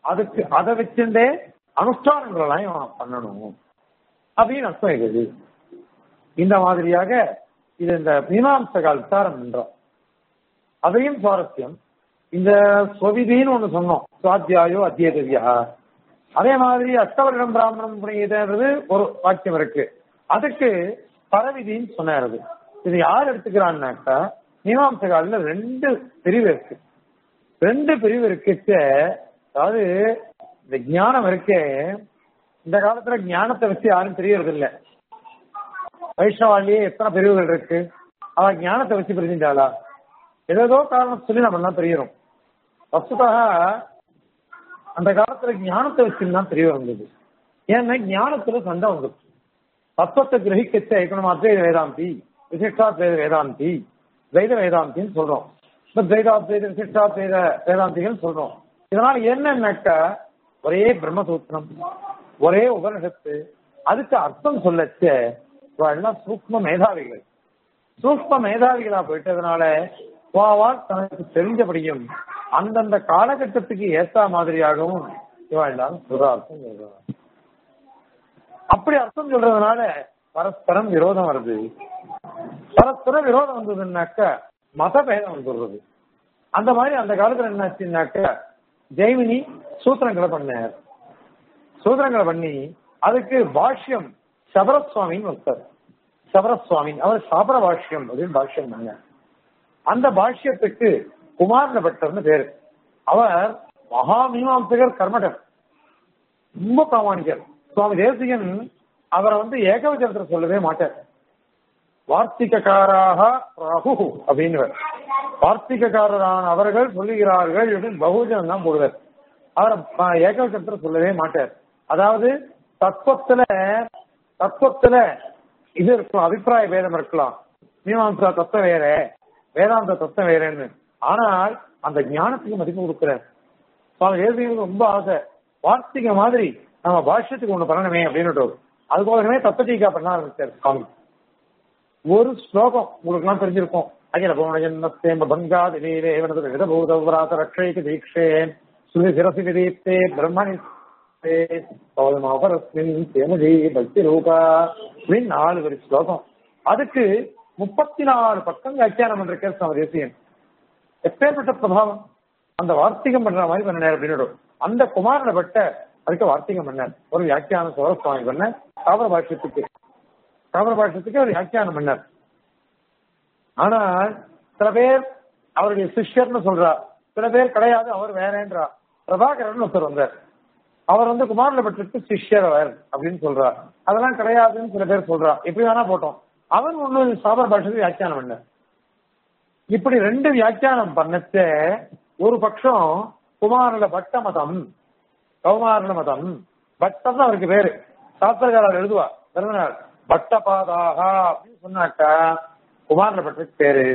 Speaker 1: அதுக்கு அதை வச்சுட்டே அனுஷ்டானங்களெல்லாம் இவன் பண்ணணும் அப்படின்னு அர்த்தம் இருக்குது இந்த மாதிரியாக இது இந்த மீமாம்சகால் விசாரம் என்றோம் அதையும் சுவாரஸ்யம் இந்த ஸ்வவிதின்னு ஒண்ணு சொன்னோம் சுவாத்தியாயோ அத்தியதவியா அதே மாதிரி அஷ்டவரிடம் பிராமணம் புனிதன்றது ஒரு வாக்கியம் இருக்கு அதுக்கு பரவிதின்னு சொன்னாரு இது யார் எடுத்துக்கிறான்னாக்கா மீமாம்சகாலில் ரெண்டு பிரிவு இருக்கு ரெண்டு பிரிவு இருக்குச்ச அதாவது இந்த ஞானம் இருக்கே இந்த காலத்துல ஞானத்தை வச்சு யாரும் தெரியறது இல்ல வைஷ்ணவாலேயே எத்தனை பிரிவுகள் இருக்கு அவ ஞானத்தை வச்சு பிரிஞ்சாளா ஏதேதோ காரணம் சொல்லி நம்ம எல்லாம் தெரியறோம் வஸ்துதாக அந்த காலத்துல ஞானத்தை வச்சுதான் தெரிய வந்தது ஏன்னா ஞானத்துல சண்டை வந்துச்சு தத்துவத்தை கிரகிக்கச்ச இருக்கணும் அத்வைத வேதாந்தி விசிஷ்டாத்வைத வேதாந்தி துவைத வேதாந்தின்னு சொல்றோம் இப்ப துவைதாத்வைத விசிஷ்டாத்வைத வேதாந்திகள் சொல்றோம் இதனால என்னன்னாக்கா ஒரே பிரம்மசூத்திரம் ஒரே உபனிஷத்து அதுக்கு அர்த்தம் சொல்லச்ச எல்லாம் சூக்ம மேதாவிகள் சூக்ம மேதாவிகளா போயிட்டதுனால வாவால் தனக்கு தெரிஞ்சபடியும் அந்தந்த காலகட்டத்துக்கு ஏத்த மாதிரியாகவும் இவா எல்லாரும் சொல்ற அர்த்தம் சொல்றாங்க அப்படி அர்த்தம் சொல்றதுனால பரஸ்பரம் விரோதம் வருது பரஸ்பர விரோதம் வந்ததுன்னாக்க மத பேதம் வந்துடுறது அந்த மாதிரி அந்த காலத்துல என்னாச்சுன்னாக்க ஜெய்மினி சூத்திரங்களை பண்ணார் சூத்திரங்களை பண்ணி அதுக்கு பாஷ்யம் சபரசுவாமின்னு ஒருத்தர் சபரசுவாமி அவர் சாபர பாஷ்யம் அப்படின்னு பாஷ்யம் பண்ணார் அந்த பாஷ்யத்துக்கு குமாரன பட்டர்னு பேரு அவர் மகா மீமாம்சகர் கர்மடர் ரொம்ப பிராமணிக்கர் சுவாமி தேசிகன் அவரை வந்து ஏகவச்சனத்தில் சொல்லவே மாட்டார் வார்த்திகக்காராக ராகு அப்படின்னு வார்த்திகக்காரரான அவர்கள் சொல்லுகிறார்கள் அப்படின்னு பகுஜனம் தான் போடுவார் அவரை ஏகவச்சனத்தில் சொல்லவே மாட்டார் அதாவது தத்துவத்துல தத்துவத்துல இது இருக்கலாம் அபிப்பிராய பேதம் இருக்கலாம் மீமாம்சா தத்துவம் வேற வேதாந்த தத்துவம் வேறன்னு ஆனால் அந்த ஞானத்துக்கு மதிப்பு கொடுக்கிறார் சுவாமி தேசிகனுக்கு ரொம்ப ஆசை வார்த்திக மாதிரி நம்ம பாஷ்யத்துக்கு ஒண்ணு பண்ணணுமே அப்படின்னு அதுக்கோசமே தத்துவீகா பண்ண ஆரம்பிச்சார் சுவாமி ஒரு ஸ்லோகம் உங்களுக்கு எல்லாம் தெரிஞ்சிருக்கும் அகில போன ஜென்மத்தேம்ப பங்காதி லீலேவனது விதபூதவிராத ரக்ஷைக்கு தீட்சே சுதி சிரசி விதீப்தே பிரம்மணி பௌதமாபரஸ்மின் சேமதி பக்தி ரூபா அப்படின்னு நாலு வரி ஸ்லோகம் அதுக்கு முப்பத்தி நாலு பக்கம் வியாக்கியானம் பண்ணிருக்கார் சுவாமி தேசியன் எப்பேற்பட்ட பிரபாவம் அந்த வார்த்திகம் பண்ற மாதிரி பண்ணார் அப்படின்னு அந்த குமாரனை பட்ட அதுக்கு வார்த்திகம் பண்ணார் ஒரு வியாக்கியானம் சோழ சுவாமி பண்ண தாவர பாஷ்யத்துக்கு தாவர பாஷ்யத்துக்கு ஒரு வியாக்கியானம் பண்ணார் ஆனால் சில பேர் அவருடைய சிஷ்யர்னு சொல்றா சில பேர் கிடையாது அவர் வேறேன்றா பிரபாகரன் ஒருத்தர் வந்தார் அவர் வந்து குமாரல பட்டத்துக்கு சிஷ்யர் அவர் அப்படின்னு சொல்றார் அதெல்லாம் கிடையாதுன்னு சில பேர் சொல்றா எப்படி வேணா போட்டோம் அவன் ஒண்ணு சாபர பாஷத்துக்கு வியாக்கியானம் பண்ண இப்படி ரெண்டு வியாக்கியானம் பண்ணச்ச ஒரு பட்சம் குமாரல பட்ட மதம் கௌமாரண மதம் பட்டம் அவருக்கு பேரு சாஸ்திரகாரர் எழுதுவா பிறந்தநாள் பட்ட பாதாக அப்படின்னு சொன்னாக்கா குமாரல பட்டத்துக்கு பேரு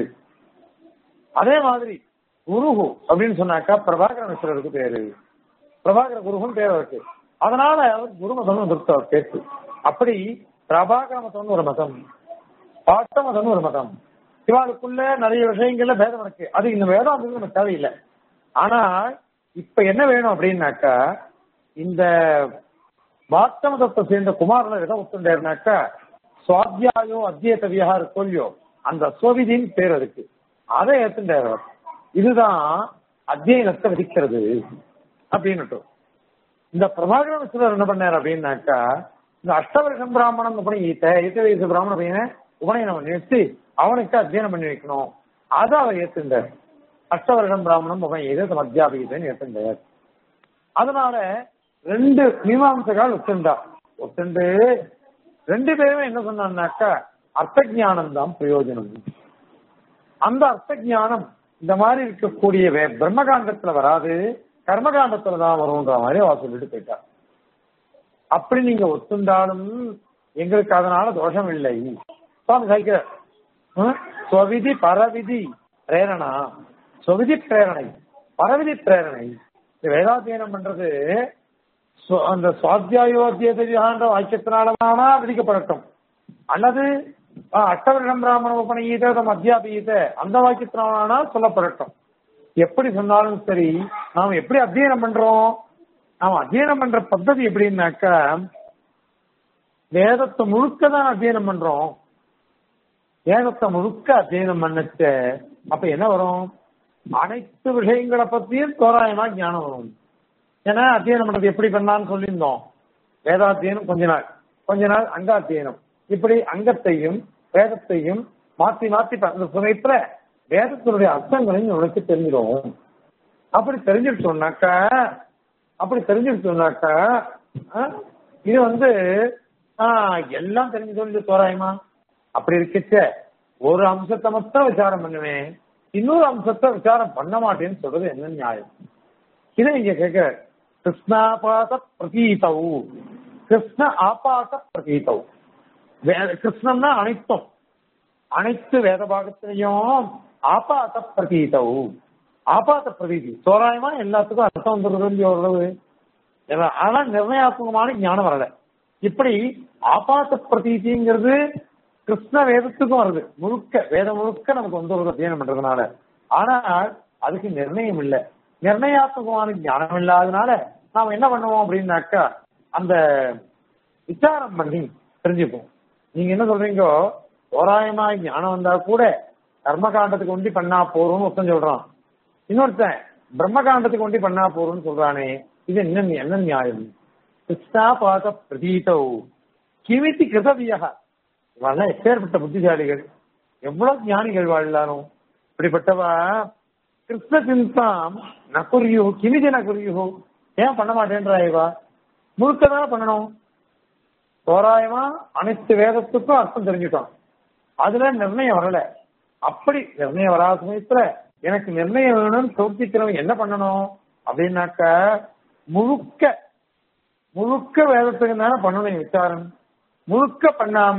Speaker 1: அதே மாதிரி குருகு அப்படின்னு சொன்னாக்கா பிரபாகர மிஸ்ரருக்கு பேரு பிரபாகர குருகும் பேர் அவருக்கு அதனால அவர் குருமதம் வந்துருக்கு அவர் பேச்சு அப்படி பிரபாகர மதம்னு ஒரு மதம் பாட்ட மதம்னு ஒரு மதம் இவாளுக்குள்ள நிறைய விஷயங்கள்ல பேதம் இருக்கு அது இந்த வேதாந்தத்துக்கு நமக்கு தேவையில்லை ஆனா இப்ப என்ன வேணும் அப்படின்னாக்கா இந்த பாட்ட மதத்தை சேர்ந்த குமாரன் எதை ஒத்துண்டாருனாக்கா சுவாத்தியாயோ அத்தியத்தவியா இருக்கோ இல்லையோ அந்த சோவிதின் பேர் அதுக்கு அதை ஏத்துண்டார் அவர் இதுதான் அத்தியனத்தை விதிக்கிறது அப்படின்னுட்டு இந்த பிரபாகர மிஸ்ரர் என்ன பண்ணார் அப்படின்னாக்கா இந்த அஷ்டவர்ஷம் பிராமணம் உபனை ஈத்த ஈத்த வயசு பிராமண பையனை உபநயனம் பண்ணி வச்சு அவனுக்கு அத்தியனம் பண்ணி வைக்கணும் அதை அவர் ஏத்துண்டார் அஷ்டவர்ஷம் பிராமணம் உபனை ஈத மத்தியாபீதன் ஏத்துண்டார் அதனால ரெண்டு மீமாம்சகால் ஒத்துண்டா ஒத்துண்டு ரெண்டு பேருமே என்ன சொன்னான்னாக்கா அர்த்த ஞானம் தான் பிரயோஜனம் அந்த அர்த்த ஞானம் இந்த மாதிரி இருக்கக்கூடிய வே- பிரம்மகாண்டத்துல வராது கர்மகாண்டத்துல தான் வரும்ன்ற மாதிரி அவ சொல்லிட்டு போயிட்டார் அப்படி நீங்க ஒத்துண்டாலும் எங்களுக்கு அதனால தோஷம் இல்லை சுவாமி சாய்க்கிறார் ம்? ஸ்வவிதி பரவிதி பிரேரணா ஸ்வவிதி பிரேரணை பரவிதி பிரேரணை இந்த வேதாத்தியனம் பண்றது ஸ்வ- அந்த சுவாத்தியாயோத்தியதிகான்ற வாக்கியத்தினாலதானா விதிக்கப்படட்டும் அல்லது ஆஹ், அஷ்டவரிடம் பிராமண உபநீத அத்தியாபீத அந்த வாக்கியத்தினாலானா சொல்லப்படட்டும் எப்படி சொன்னாலும் சரி நாம் எப்படி அத்தியனம் பண்றோம் நாம அத்தியனம் பண்ற பద్ధதி எப்படின்னாக்கா வேதத்தை முழுக்க தான் அத்தியனம் பண்றோம் வேதத்தை முழுக்க அத்தியனம் பண்ணச்ச அப்ப என்ன வரும் அனைத்து விஷயங்களை பத்தியும் தோராயமா ஞானம் வரும் ஏன்னா அத்தியனம் பண்றது எப்படி பண்ணான்னு சொல்லியிருந்தோம் வேதாத்தியனம் கொஞ்ச நாள் கொஞ்ச நாள் அங்காத்தியனம் இப்படி அங்கத்தையும் வேதத்தையும் மாத்தி மாத்தி அந்த சமயத்துல வேதத்தினுடைய அர்த்தங்களையும் உனக்கு தெரிஞ்சிடும் அப்படி தெரிஞ்சுட்டு சொன்னாக்கா அப்படி தெரிஞ்சுட்டு சொன்னாக்கா ஆஹ், இது வந்து ஆஹ், எல்லாம் தெரிஞ்சு சொல்லி தோராயமா அப்படி இருக்கச்ச ஒரு அம்சத்தை மட்டும் விசாரம் பண்ணுவேன் இன்னொரு அம்சத்தை விசாரம் பண்ண மாட்டேன்னு சொல்றது என்ன நியாயம் இதை இங்க கேட்கிற கிருஷ்ணாபாத பிரதீதவு கிருஷ்ண ஆபாத பிரதீதவு வே- கிருஷ்ணன்னா அனைத்தும் அனைத்து வேத பாகத்திலையும் ஆபாத பிரதீதவு ஆபாத பிரதீதி தோராயமா எல்லாத்துக்கும் அர்த்தம் வந்துடுறது ஓரளவு எல்லாம் ஆனா நிர்ணயாத்மகமான ஞானம் வரல இப்படி ஆபாத்த பிரதீதிங்கிறது கிருஷ்ண வேதத்துக்கும் வருது முழுக்க வேதம் முழுக்க நமக்கு வந்து ஒரு அத்தியனம் பண்றதுனால ஆனால் அதுக்கு நிர்ணயம் இல்லை நிர்ணயாத்மகமான ஞானம் இல்லாதனால நாம என்ன பண்ணுவோம் அப்படின்னாக்கா அந்த விசாரம் பண்ணி தெரிஞ்சுப்போம் நீங்க என்ன சொல்றீங்க தோராயமா ஞானம் வந்தா கூட கர்மகாண்டத்துக்கு ஒண்டி பண்ணா போறோம்னு ஒருத்தன் சொல்றான் இன்னொருத்தன் பிரம்மகாண்டத்துக்கு ஒண்டி பண்ணா போறோம்னு சொல்றானே இது என்ன என்ன நியாயம் கிருஷ்ணா பாத பிரதீதோ கிமித்தி கிருதவியாக இவெல்லாம் எப்பேற்பட்ட புத்திசாலிகள் எவ்வளவு ஞானிகள் வாழலாரும் இப்படிப்பட்டவா கிருஷ்ண சிந்தாம் நகுரியோ கிமிதி நகுரியோ ஏன் பண்ண மாட்டேன்றா இவா முழுக்க தானே பண்ணணும் தோராயமா அனைத்து வேதத்துக்கும் அர்த்தம் தெரிஞ்சுட்டோம் அதுல நிர்ணயம் வரல அப்படி நிர்ணயம் வராத சமயத்துல எனக்கு நிர்ணயம் வேணும்னு சோதிக்கிறவன் என்ன பண்ணணும் அப்படின்னாக்க முழுக்க முழுக்க வேதத்துக்கு தானே பண்ணணும் விசாரம் முழுக்க பண்ணாம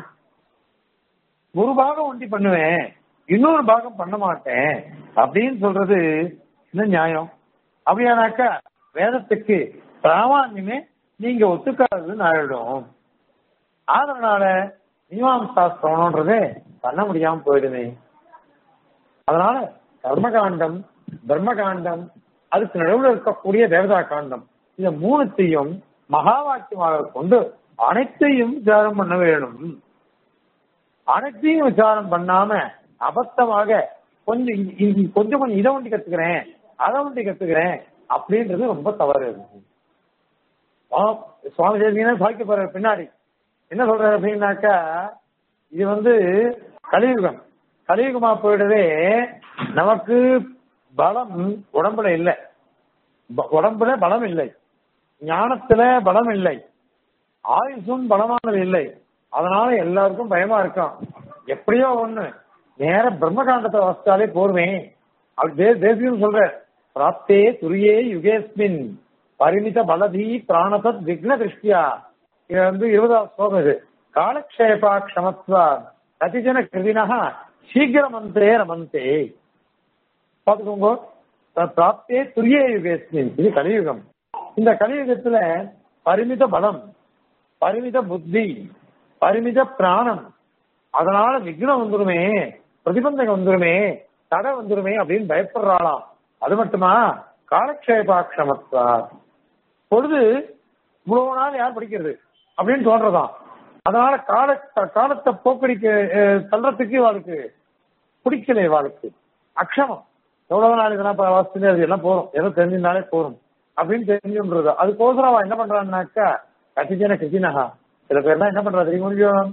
Speaker 1: ஒரு பாகம் ஒண்டி பண்ணுவேன் இன்னொரு பாகம் பண்ண மாட்டேன் அப்படின்னு சொல்றது என்ன நியாயம் அப்படியானாக்கா வேதத்துக்கு பிராமான்யமே நீங்க ஒத்துக்காததுன்னு ஆயிடும் அதனால மீமாம்சாஸ்திரம்ன்றதே பண்ண முடியாம போயிடுமே அதனால கர்மகாண்டம் பிரம்மகாண்டம் அதுக்கு நடுவில் இருக்கக்கூடிய தேவதா காண்டம் இந்த மூணுத்தையும் மகா வாக்கியமாக கொண்டு அனைத்தையும் விசாரம் பண்ண வேணும் அனைத்தையும் விசாரம் பண்ணாம அபத்தமாக கொஞ்சம் இ- இ- கொஞ்சம் கொஞ்சம் இதை ஒண்டி கத்துக்கிறேன் அதை ஒண்டி கத்துக்கிறேன் அப்படின்றது ரொம்ப தவறு ஆ, சுவாமி தேசிகனே சாய்க்க போற பின்னாடி என்ன சொல்றாரு அப்படின்னாக்கா இது வந்து கலியுகம் கலியுகமா போயிடவே நமக்கு பலம் உடம்புல இல்லை ப- உடம்புல பலம் இல்லை ஞானத்துல பலம் இல்லை ஆயுசும் பலமானது இல்லை அதனால எல்லாருக்கும் பயமா இருக்கான் எப்படியோ ஒண்ணு நேர பிரம்மகாண்டத்தை வாசித்தாலே போருமே அப்படி தே- தேசியம் சொல்ற பிராப்தே துரியே யுகேஸ்மின் பரிமித பலதி பிராணசத் விக்ன திருஷ்டியா இது வந்து இருபதாவது ஸ்லோகம் இது காலக்ஷேபா க்ஷமத்வா கதிஜன கிருதினஹா சீக்கிரமந்தே ரமந்தே பாத்துக்கோங்க த- பிராப்தே துரியே யுகேஸ்மின் இது கலியுகம் இந்த கலியுகத்துல பரிமித பலம் பரிமித புத்தி பரிமித பிராணம் அதனால விக்னம் வந்துருமே பிரதிபந்தகம் வந்துருமே தடை வந்துருமே அப்படின்னு பயப்படுறாளாம் அது மட்டுமா காலக்ஷேபாட்சமத்வா பொழுது இவ்வளவு நாள் யார் படிக்கிறது அப்படின்னு தோன்றதாம் அதனால கால காலத்தை போக்கடிக்க அஹ், தள்ளுறதுக்கு இவாளுக்கு பிடிக்கல இவாளுக்கு அக்ஷமம் எவ்வளவு நாள் இதெல்லாம் ப- வாசிச்சு அது எல்லாம் போறோம் ஏதோ தெரிஞ்சிருந்தாலே போறோம் அப்படின்னு தெரிஞ்சுன்றது அதுக்கோசரம் அவன் என்ன பண்றான்னாக்கா கட்டிஜன கிருஷ்ணஹா சில பேர்லாம் என்ன பண்றா தெரியுமா முடியும்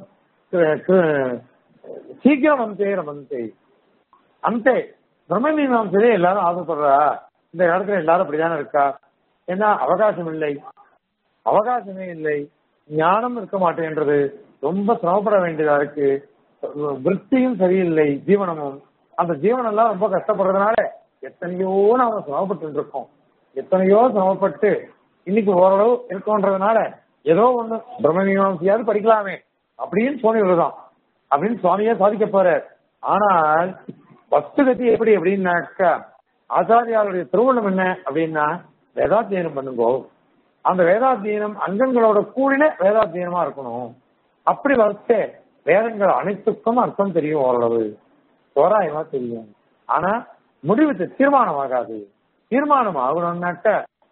Speaker 1: சீக்கிரம் அந்தே ரமந்தே அந்தே பிரம்ம மீமாசையிலே எல்லாரும் ஆசைப்படுறா இந்த காலத்துல எல்லாரும் அப்படிதானே இருக்கா ஏன்னா அவகாசம் இல்லை அவகாசமே இல்லை ஞானம் இருக்க மாட்டேன்றது ரொம்ப சிரமப்பட வேண்டியதா இருக்கு விற்த்தியும் சரியில்லை ஜீவனமும் அந்த ஜீவனெல்லாம் ரொம்ப கஷ்டப்படுறதுனால எத்தனையோ நாம சிரமப்பட்டு இருக்கோம் எத்தனையோ சிரமப்பட்டு இன்னைக்கு ஓரளவு இருக்கோன்றதுனால ஏதோ ஒண்ணு பிரம்ம மீமாசையாவது படிக்கலாமே அப்படின்னு தோணிவிடுதான் அப்படின்னு சுவாமியே சாதிக்க போறார் ஆனால் வஸ்துகதி எப்படி அப்படின்னாக்கா ஆச்சாரியாருடைய திருமணம் என்ன அப்படின்னா வேதாத்தியனம் பண்ணுங்கோ அந்த வேதாத்தியனம் அங்கங்களோட கூடின வேதாத்தியனமா இருக்கணும் அப்படி வரைச்சே வேதங்கள் அனைத்துக்கும் அர்த்தம் தெரியும் ஓரளவு தோராயமா தெரியும் ஆனா முடிவு தெ- தீர்மானம் ஆகாது தீர்மானம் ஆகணும்னாக்க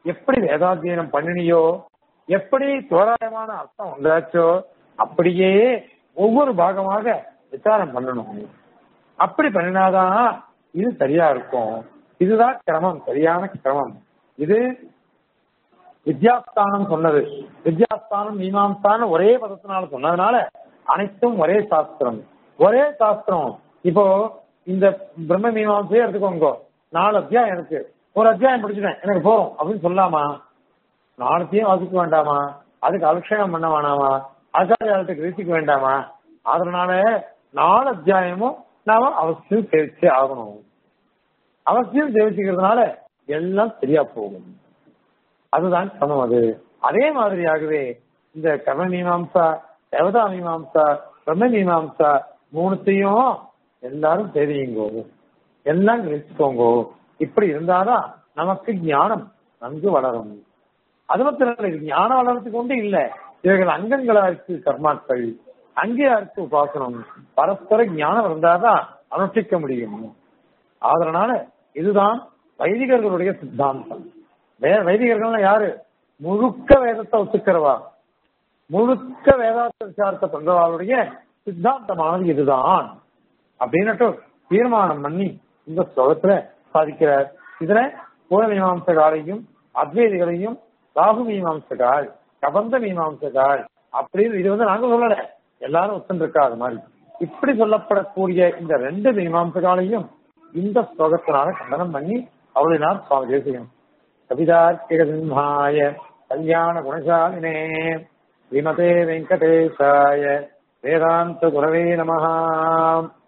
Speaker 1: எப்படி வேதாத்தியனம் பண்ணினியோ எப்படி தோராயமான அர்த்தம் உண்டாச்சோ அப்படியே ஒவ்வொரு பாகமாக விசாரம் பண்ணணும் அப்படி பண்ணினாதான் இது சரியா இருக்கும் இதுதான் கிரமம் சரியான கிரமம் இது வித்யாஸ்தானம் சொன்னது வித்யாஸ்தானம் மீமாம்சான்னு ஒரே பதத்தினால சொன்னதுனால அனைத்தும் ஒரே சாஸ்திரம் ஒரே சாஸ்திரம் இப்போ இந்த பிரம்ம மீமாம்சையே எடுத்துக்கோங்க நாலு அத்தியாயம் இருக்கு ஒரு அத்தியாயம் படிச்சுட்டேன் எனக்கு போறோம் அப்படின்னு சொல்லாமா நாலுத்தையும் வாசிக்க வேண்டாமா அதுக்கு அலட்சணம் பண்ண வேணாமா ஆச்சாரியாலத்துக்கு கிரகிக்க வேண்டாமா அதனால நாலு அத்தியாயமும் நாம அவசியம் சேவிச்சே ஆகணும் அவசியம் சேவிச்சுக்கிறதுனால எல்லாம் சரியா போகும் அதுதான் கிரமம் அது அதே மாதிரியாகவே இந்த கர்ம மீமாம்சா தேவதா மீமாம்சா பிரம்ம மீமாம்சா மூணுத்தையும் எல்லாரும் தெரியுங்கோ எல்லாம் கிரகிச்சுக்கோங்கோ இப்படி இருந்தாதான் நமக்கு ஞானம் நன்கு வளரும் அது மாத்திரம் இல்லை இது ஞானம் வளர்றதுக்கு கொண்டு இல்ல இவைகள் அங்கங்களா இருக்கு கர்மாக்கள் அங்கேயா இருக்கு உபாசனம் பரஸ்பர ஞானம் இருந்தாதான் அனுஷ்டிக்க முடியும் அதனால இதுதான் வைதிகர்களுடைய சித்தாந்தம் வே வைதிகர்கள்னா யாரு முழுக்க வேதத்தை ஒத்துக்கிறவா முழுக்க வேதாந்த விசாரத்தை பண்றவாளுடைய சித்தாந்தமானது இதுதான் அப்படின்னுட்டு தீர்மானம் பண்ணி இந்த ஸ்லோகத்துல சாதிக்கிறார் இதுல பூர மீமாம்சகாலையும் அத்வைதிகளையும் ராகு மீமாம்சகால் கபந்த மீமாம்சகால் அப்படின்னு இது வந்து நாங்க சொல்லல எல்லாரும் ஒத்துருக்கா அது மாதிரி இப்படி சொல்லப்படக்கூடிய இந்த ரெண்டு மீமாம்சகாலையும் இந்த ஸ்லோகத்தினால கண்டனம் பண்ணி அவளினார் சுவாமி தேசியம் கவிதார்த்திக சிம்ஹாய கல்யாண குணசாலினே ஸ்ரீமதே வெங்கடேசாய வேதாந்த குரவே நமஹா